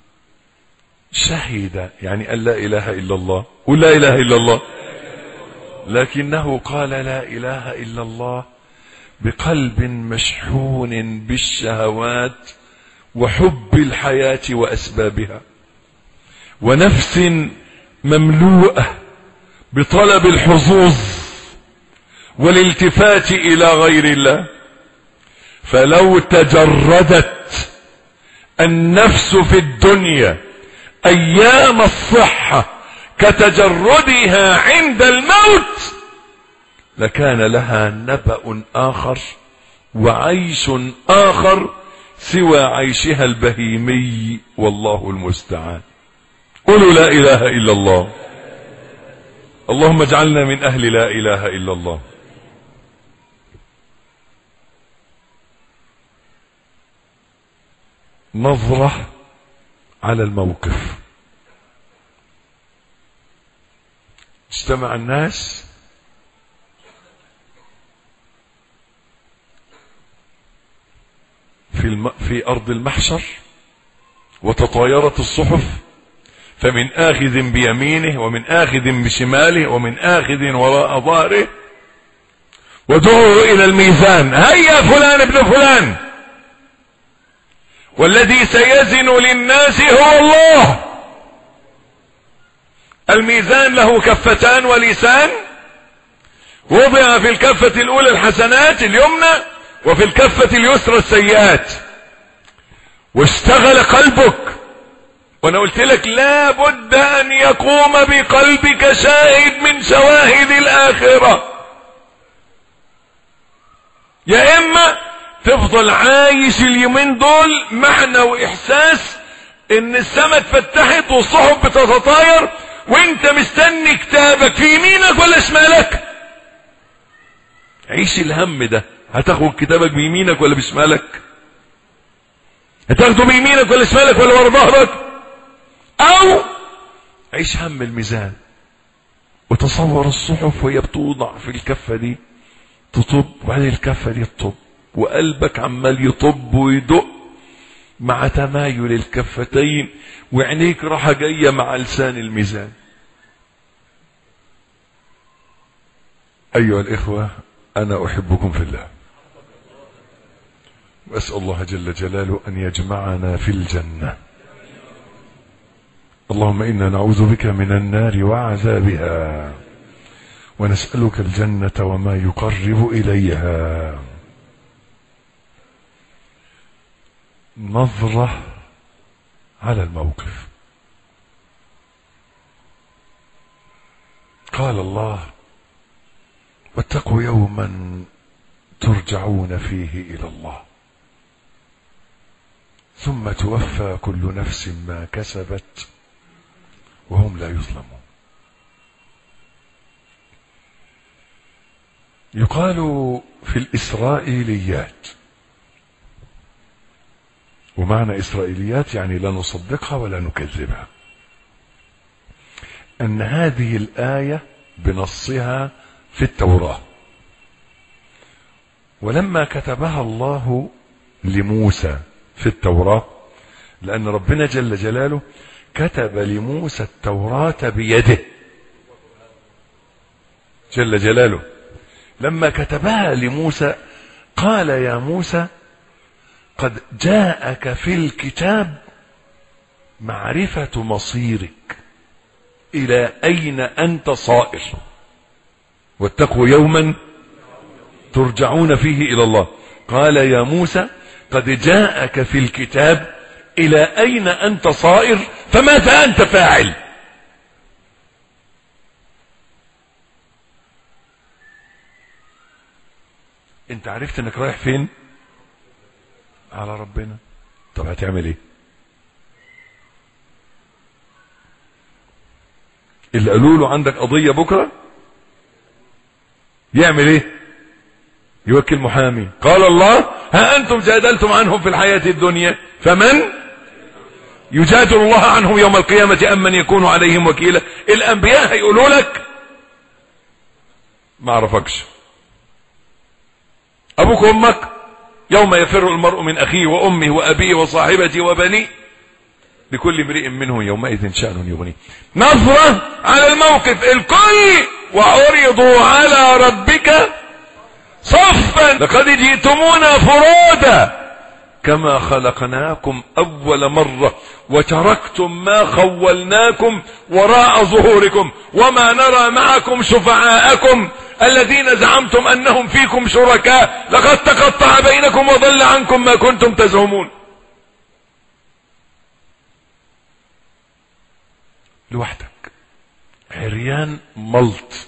شهد يعني أن لا إله إلا الله قل لا إله إلا الله لكنه قال لا إله إلا الله بقلب مشحون بالشهوات وحب الحياة وأسبابها ونفس مملوءة بطلب الحظوظ والالتفات إلى غير الله فلو تجردت النفس في الدنيا أيام الصحة كتجردها عند الموت لكان لها نبأ آخر وعيش آخر سوى عيشها البهيمي والله المستعان قولوا لا إله إلا الله اللهم اجعلنا من أهل لا إله إلا الله نظرة على الموقف اجتمع الناس في, الم... في أرض المحشر وتطايرت الصحف فمن آخذ بيمينه ومن آخذ بشماله ومن آخذ وراء ظهره ودعوا إلى الميزان هيا فلان ابن فلان والذي سيزن للناس هو الله الميزان له كفتان ولسان وضع في الكفة الأولى الحسنات اليمنى وفي الكفة اليسرى السيئات واشتغل قلبك وانا قلت لك لا بد ان يقوم بقلبك شاهد من شواهد الاخرة يا اما تفضل عايش اليومين دول معنى واحساس ان السماء اتفتحت والصحف بتتطاير وانت مستني كتابك في يمينك ولا شمالك عيش الهم ده هتاخد كتابك بيمينك ولا بشمالك هتاخده بيمينك ولا شمالك ولا ورا ظهرك او عيش هم الميزان وتصور الصحف وهي بتوضع في الكفة دي تطب وبعدين الكفة دي تطب وقلبك عمال يطب ويدق مع تمايل الكفتين وعينيك راحة جاية مع لسان الميزان أيها الإخوة أنا أحبكم في الله وأسأل الله جل جلاله أن يجمعنا في الجنة اللهم إنا نعوذ بك من النار وعذابها ونسألك الجنة وما يقرب إليها نظرة على الموقف قال الله واتقوا يوما ترجعون فيه إلى الله ثم توفى كل نفس ما كسبت وهم لا يظلمون يقال في الإسرائيليات ومعنى إسرائيليات يعني لا نصدقها ولا نكذبها أن هذه الآية بنصها في التوراة ولما كتبها الله لموسى في التوراة لأن ربنا جل جلاله كتب لموسى التوراة بيده جل جلاله لما كتبها لموسى قال يا موسى قد جاءك في الكتاب معرفة مصيرك إلى أين أنت صائر واتقوا يوما ترجعون فيه إلى الله قال يا موسى قد جاءك في الكتاب إلى أين أنت صائر فماذا أنت فاعل انت عرفت انك رايح فين على ربنا طب هتعمل ايه اللي قالوا له عندك قضية بكرة يعمل ايه يوكل محامي قال الله ها انتم جادلتم عنهم في الحياة الدنيا فمن يجادل الله عنهم يوم القيامة ام من يكون عليهم وكيلا الانبياء هيقولوا لك ما اعرفكش ابوك وامك يوم يفر المرء من اخيه وامه وابيه وصاحبته وبنيه لكل امرئ منهم يومئذ شأن يغنيه نظرة على الموقف الكل وعرضوا على ربك صفا لقد جئتمونا فرادا كما خلقناكم أول مرة وتركتم ما خولناكم وراء ظهوركم وما نرى معكم شفعاءكم الذين زعمتم أنهم فيكم شركاء لقد تقطع بينكم وضل عنكم ما كنتم تزعمون لوحدك عريان ملط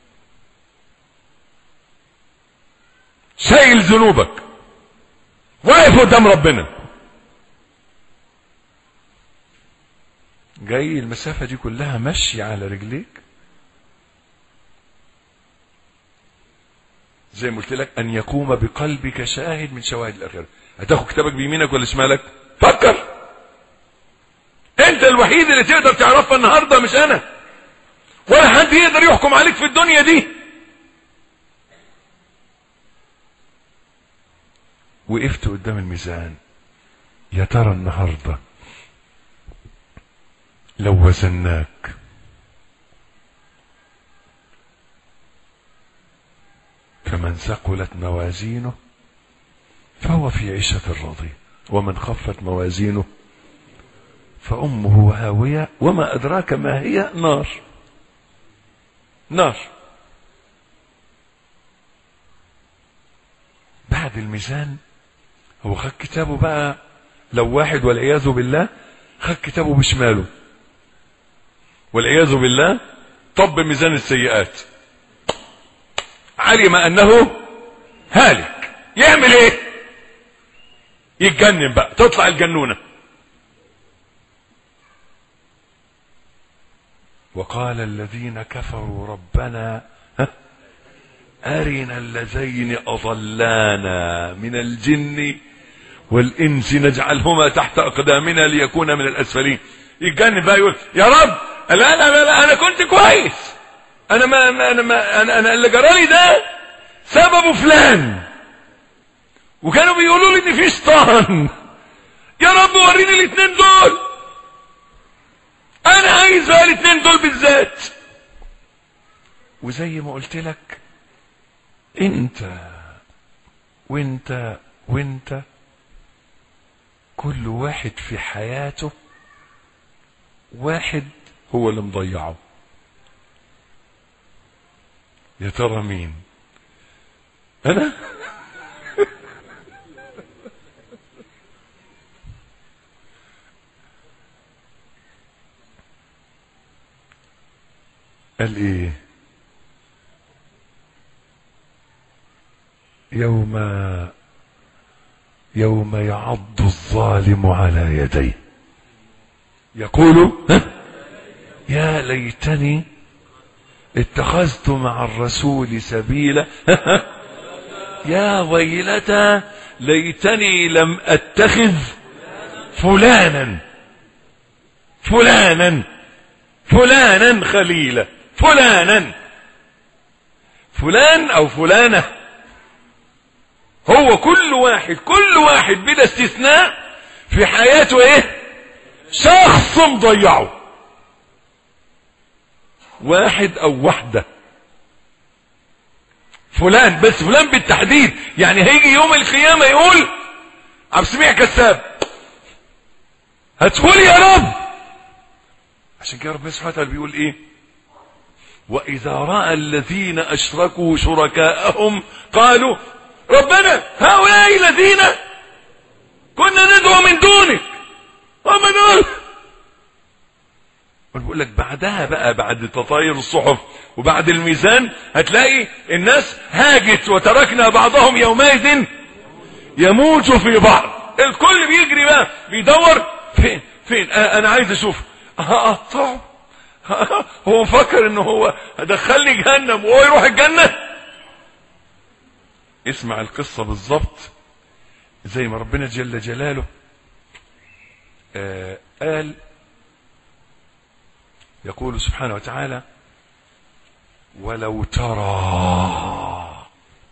شايل ذنوبك واقف قدام ربنا جاي المسافة دي كلها مشي على رجليك زي ما قلت لك ان يقوم بقلبك شاهد من شواهد الاخره هتاخد كتابك بيمينك ولا شمالك فكر انت الوحيد اللي تقدر تعرفها النهارده مش انا ولا حد يقدر يحكم عليك في الدنيا دي وقفت قدام الميزان يا ترى النهارده لو وزناك فمن ثقلت موازينه فهو في عيشة راضية ومن خفت موازينه فأمه هاوية وما أدراك ما هي نار نار بعد الميزان هو خد كتابه بقى لو واحد والعياذ بالله خد كتابه بشماله والعياذ بالله طب ميزان السيئات علم انه هالك يعمل ايه يتجنن بقى تطلع الجنونه وقال الذين كفروا ربنا ها أرنا اللذين أضلانا من الجن والإنس نجعلهما تحت أقدامنا ليكون من الأسفلين يتجنن بقى يقول يا رب لا لا لا, لا أنا كنت كويس أنا ما أنا ما أنا, أنا اللي جرالي ده سببه فلان وكانوا بيقولوا لي إن في شيطان يا رب وريني الاثنين دول أنا عايز بقى الاثنين دول بالذات وزي ما قلت لك انت وانت وانت كل واحد في حياته واحد هو اللي مضيعه يا ترى مين انا قال ايه يوم يوم يعض الظالم على يديه يقول ها يا ليتني اتخذت مع الرسول سبيلا يا ويلتى ليتني لم اتخذ فلانا فلانا فلانا خليلا فلانا فلان او فلانه هو كل واحد كل واحد بلا استثناء في حياته ايه شخص مضيعه واحد او واحدة فلان بس فلان بالتحديد يعني هيجي يوم القيامة يقول عبد السميع كذاب هتقول يا رب عشان كده ربنا سبحانه وتعالى بيقول ايه واذا راى الذين اشركوا شركاءهم قالوا ربنا هؤلاء الذين كنا ندعو من دونك هم دول بقول لك بعدها بقى بعد تطاير الصحف وبعد الميزان هتلاقي الناس هاجت وتركنا بعضهم يومئذ يموت في بعض الكل بيجري بقى بيدور فين فين آه انا عايز اشوف هقطعه هو مفكر ان هو هدخلني جهنم وهو يروح الجنه اسمع القصة بالظبط زي ما ربنا جل جلاله آه قال يقول سبحانه وتعالى ولو ترى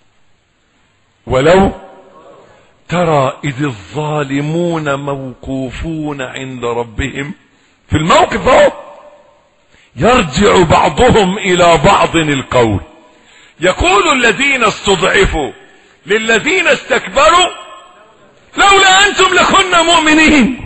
ولو ترى إذ الظالمون موقوفون عند ربهم في الموقف اهو يرجع بعضهم إلى بعض القول يقول الذين استضعفوا للذين استكبروا لولا انتم لكنا مؤمنين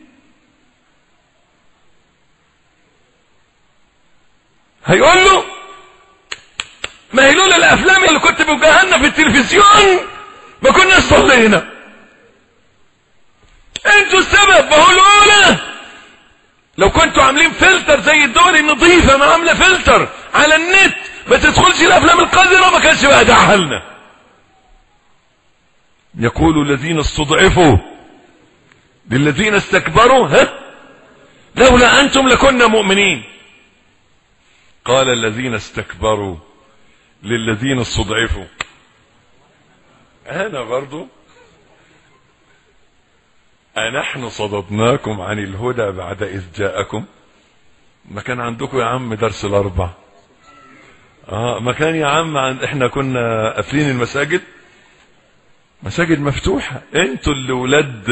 هيقول له ما هي لولا الافلام اللي كنت بوجهنا في التلفزيون ما كنا صلينا انتوا السبب ما هو الاولى لو كنتوا عاملين فلتر زي الدول النظيفه ما عامله فلتر على النت ما تدخلش الافلام القذرة ما كانش بقى دعها لنا يقول الذين استضعفوا للذين استكبروا ها لولا انتم لكنا مؤمنين قال الذين استكبروا للذين استضعفوا انا برضو أنحن صددناكم عن الهدى بعد إذ جاءكم ما كان عندكم يا عم درس الأربع اه ما كان يا عم عند احنا كنا قافلين المساجد مساجد مفتوحة انتوا اللي ولاد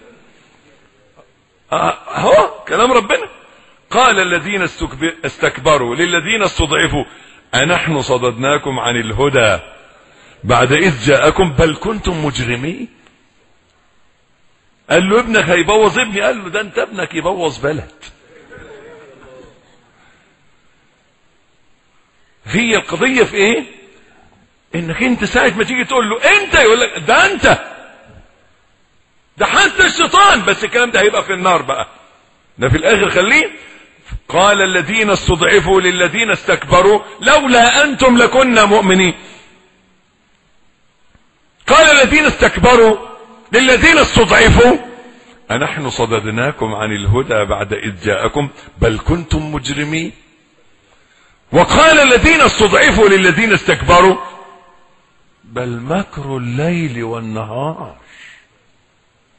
اهو آه كلام ربنا قال الذين استكبروا للذين استضعفوا أنحن صددناكم عن الهدى بعد إذ جاءكم بل كنتم مجرمين قال له ابنك هيبوظ ابني قال له ده انت ابنك يبوظ بلد هي القضية في ايه انك انت ساعة ما تيجي تقول له انت يقول لك ده انت ده حتى الشيطان بس الكلام ده هيبقى في النار بقى ده في الاخر خليه قال الذين استضعفوا للذين استكبروا لولا انتم لكنا مؤمنين قال الذين استكبروا للذين استضعفوا أنحن صددناكم عن الهدى بعد إذ جاءكم بل كنتم مجرمين وقال الذين استضعفوا للذين استكبروا بل مكر الليل والنهار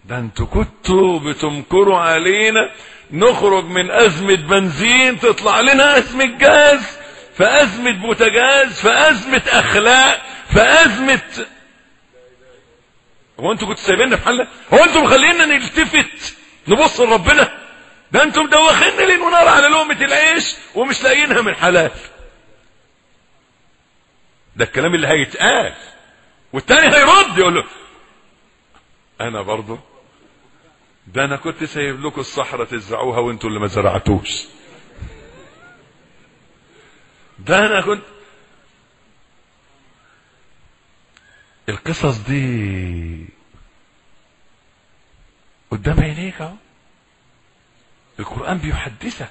ده انتوا كنتوا بتمكروا علينا نخرج من أزمة بنزين تطلع لنا أزمة جاز فأزمة بوتجاز فأزمة أخلاق فأزمة هو انتوا كنتوا سايبيننا في حالنا هو انتوا مخلينا نلتفت نبص لربنا ده انتوا مدوخين ليل ونار على لقمة العيش ومش لاقيينها من حلال ده الكلام اللي هيتقال والتاني هيرد يقول له انا برضه ده انا كنت سايب لكم الصحراء تزرعوها وانتوا اللي ما زرعتوش ده انا كنت القصص دي قدام عينيك اهو القرآن بيحدثك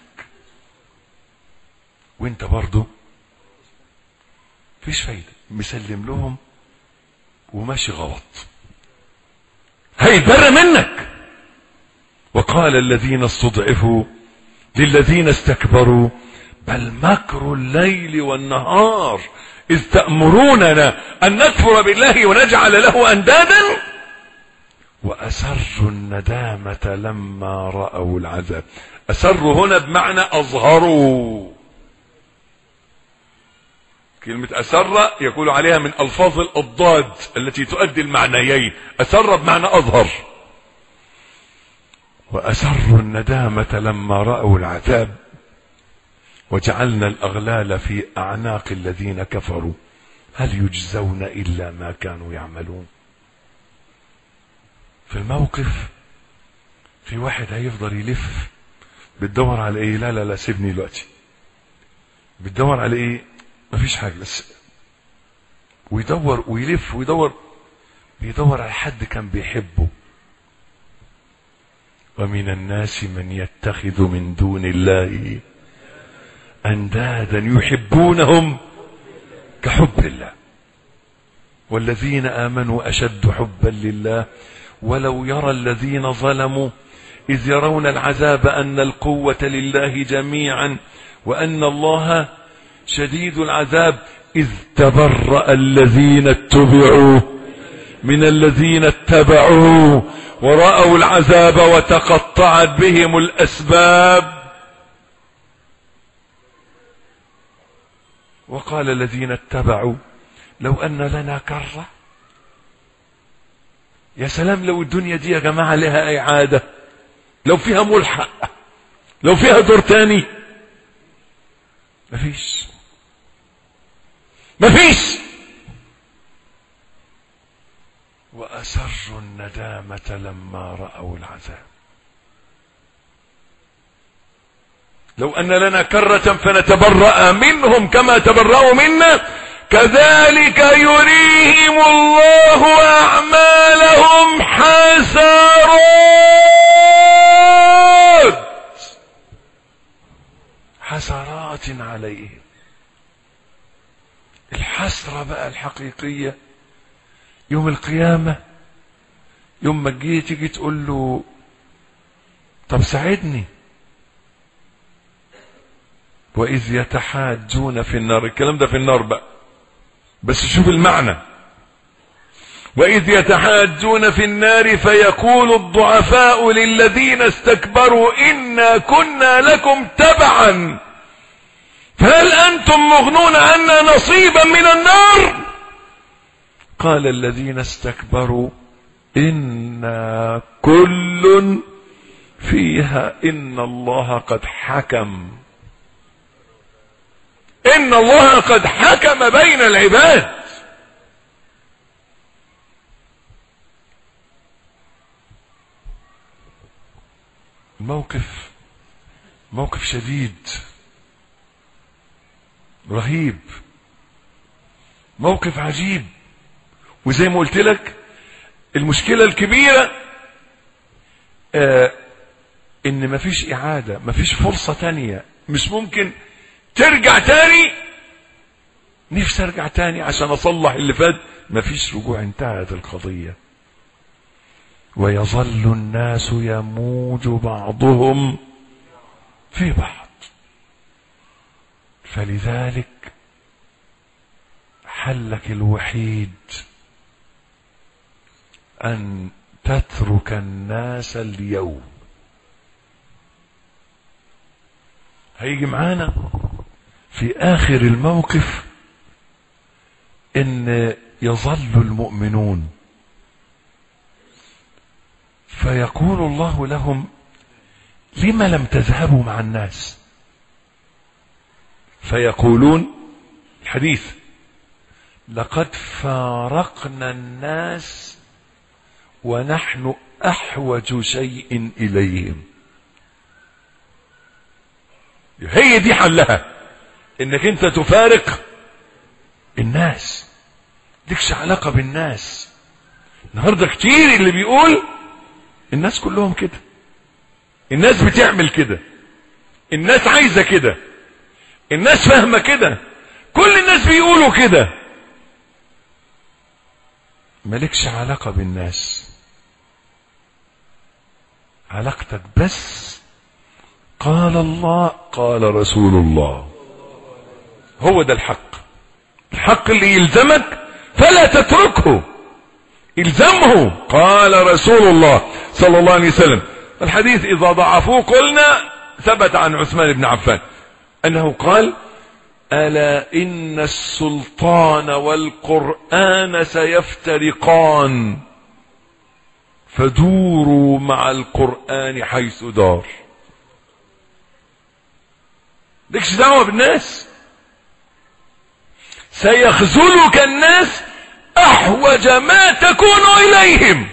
وانت برضه مفيش فايدة مسلم لهم وماشي غلط هيتبرى منك وقال الذين استضعفوا للذين استكبروا بل مكر الليل والنهار إذ تأمروننا أن نكفر بالله ونجعل له أندادا وأسروا الندامة لما رأوا العذاب أسروا هنا بمعنى أظهروا كلمة أسر يقول عليها من ألفاظ الأضداد التي تؤدي المعنيين أسر بمعنى أظهر وأسروا الندامة لما رأوا العذاب وجعلنا الأغلال في أعناق الذين كفروا هل يجزون إلا ما كانوا يعملون في الموقف في واحد هيفضل يلف بتدور على ايه لا لا لا سيبني دلوقتي بتدور على ايه مفيش حاجة بس ويدور ويلف ويدور بيدور على حد كان بيحبه ومن الناس من يتخذ من دون الله اندادا يحبونهم كحب الله والذين امنوا اشد حبا لله ولو يرى الذين ظلموا اذ يرون العذاب ان القوه لله جميعا وان الله شديد العذاب اذ تبرا الذين اتبعوا من الذين اتبعوا وراوا العذاب وتقطعت بهم الاسباب وقال الذين اتبعوا لو ان لنا كره يا سلام لو الدنيا دي يا جماعه لها اعاده لو فيها ملحق لو فيها دور تاني مفيش مفيش وأسروا الندامة لما رأوا العذاب لو أن لنا كرة فنتبرأ منهم كما تبرأوا منا كذلك يريهم الله أعمالهم حسرات حسرات عليهم الحسرة بقى الحقيقية يوم القيامة يوم ما تجي تيجي تقول له طب ساعدني وإذ يتحاجون في النار الكلام ده في النار بقى بس شوف المعنى وإذ يتحاجون في النار فيقول الضعفاء للذين استكبروا إنا كنا لكم تبعا فهل أنتم مغنون عنا نصيبا من النار قال الذين استكبروا إنا كل فيها إن الله قد حكم إن الله قد حكم بين العباد الموقف موقف شديد رهيب موقف عجيب وزي ما قلت لك المشكلة الكبيرة آه ان مفيش اعادة مفيش فرصة تانية مش ممكن ترجع تاني نفسي ارجع تاني عشان اصلح اللي فات مفيش رجوع انتهت القضية ويظل الناس يموج بعضهم في بعض فلذلك حلك الوحيد ان تترك الناس اليوم هيجي معانا في آخر الموقف إن يظل المؤمنون فيقول الله لهم لم لم تذهبوا مع الناس فيقولون الحديث لقد فارقنا الناس ونحن احوج شيء اليهم هي دي حلها انك انت تفارق الناس لكش علاقة بالناس النهاردة كتير اللي بيقول الناس كلهم كده الناس بتعمل كده الناس عايزة كده الناس فاهمة كده كل الناس بيقولوا كده مالكش علاقة بالناس علاقتك بس قال الله قال رسول الله هو ده الحق الحق اللي يلزمك فلا تتركه الزمه قال رسول الله صلى الله عليه وسلم الحديث اذا ضعفوه قلنا ثبت عن عثمان بن عفان انه قال الا ان السلطان والقران سيفترقان فدوروا مع القران حيث دار لكش دعوه بالناس سيخذلك الناس احوج ما تكون اليهم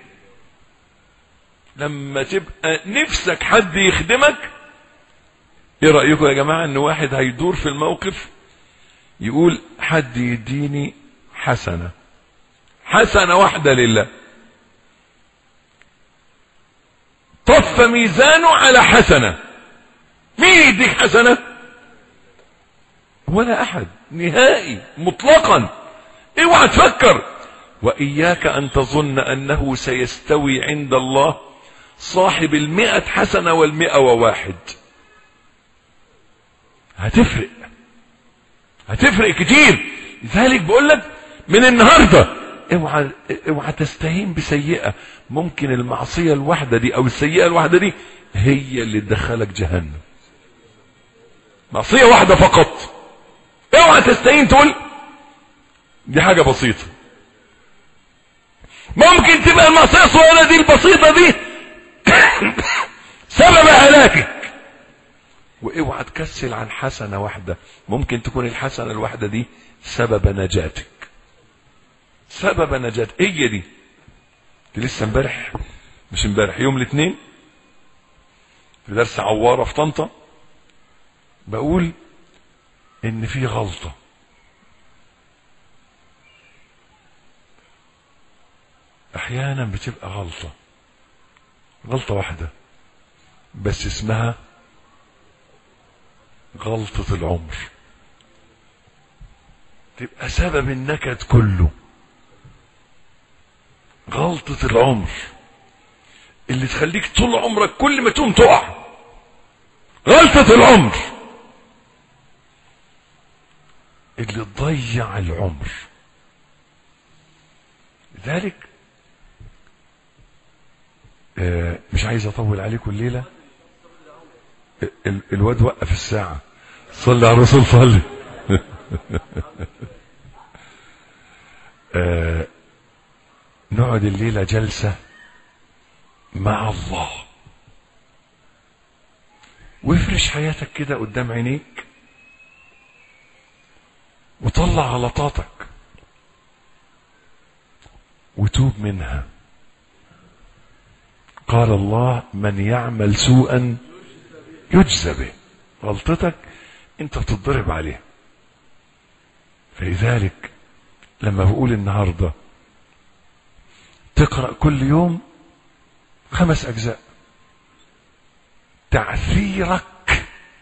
لما تبقى نفسك حد يخدمك ايه رأيكم يا جماعة ان واحد هيدور في الموقف يقول حد يديني حسنة حسنة واحدة لله طف ميزانه على حسنة مين يديك حسنة ولا احد نهائي مطلقا اوعى تفكر واياك ان تظن انه سيستوي عند الله صاحب المئة حسنة والمئة وواحد هتفرق هتفرق كتير لذلك بقول لك من النهارده اوعى اوعى تستهين بسيئه ممكن المعصيه الواحده دي او السيئه الواحده دي هي اللي تدخلك جهنم معصيه واحده فقط اوعى تستهين تقول دي حاجه بسيطه ممكن تبقى المعصيه الصغيره دي البسيطه دي سبب هلاكك واوعى تكسل عن حسنة واحدة ممكن تكون الحسنة الواحدة دي سبب نجاتك سبب نجاتك هي دي لسه امبارح مش امبارح يوم الاثنين في درس عوارة في طنطا بقول ان في غلطة احيانا بتبقى غلطة غلطة واحدة بس اسمها غلطة العمر تبقى سبب النكد كله غلطة العمر اللي تخليك طول عمرك كل ما تقوم تقع غلطة العمر اللي تضيع العمر لذلك آه مش عايز اطول عليكم الليله ال- الواد وقف الساعة صلي على الرسول صلي آه نقعد الليلة جلسة مع الله وافرش حياتك كده قدام عينيك وطلع غلطاتك وتوب منها قال الله من يعمل سوءا يجزى به غلطتك انت بتضرب عليها فلذلك لما بقول النهاردة تقرأ كل يوم خمس أجزاء تعثيرك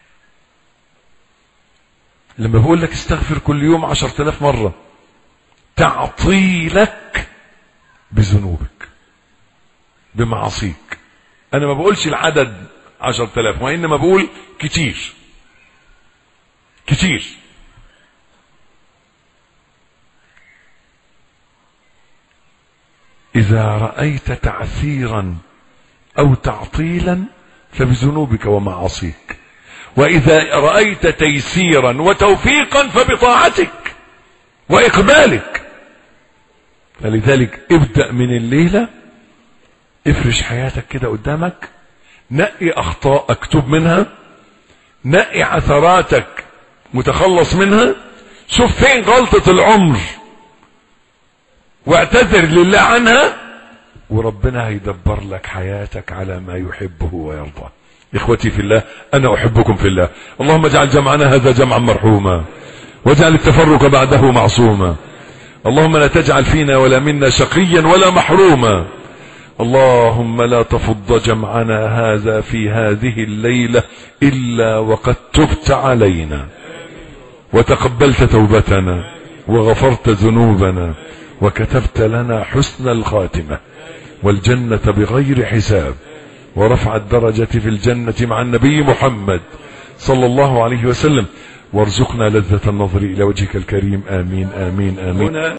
لما بقول لك استغفر كل يوم عشر تلاف مرة تعطيلك بذنوبك بمعاصيك انا ما بقولش العدد عشر تلاف وانما بقول كتير كتير إذا رأيت تعثيرا أو تعطيلا فبذنوبك ومعاصيك وإذا رأيت تيسيرا وتوفيقا فبطاعتك وإقبالك فلذلك ابدأ من الليلة افرش حياتك كده قدامك نقي أخطاء اكتب منها نقي عثراتك متخلص منها شوف فين غلطة العمر واعتذر لله عنها وربنا هيدبر لك حياتك على ما يحبه ويرضى اخوتي في الله انا احبكم في الله اللهم اجعل جمعنا هذا جمعا مرحوما واجعل التفرق بعده معصوما اللهم لا تجعل فينا ولا منا شقيا ولا محروما اللهم لا تفض جمعنا هذا في هذه الليلة إلا وقد تبت علينا وتقبلت توبتنا وغفرت ذنوبنا وكتبت لنا حسن الخاتمة والجنة بغير حساب ورفع الدرجة في الجنة مع النبي محمد صلى الله عليه وسلم وارزقنا لذة النظر إلى وجهك الكريم آمين آمين آمين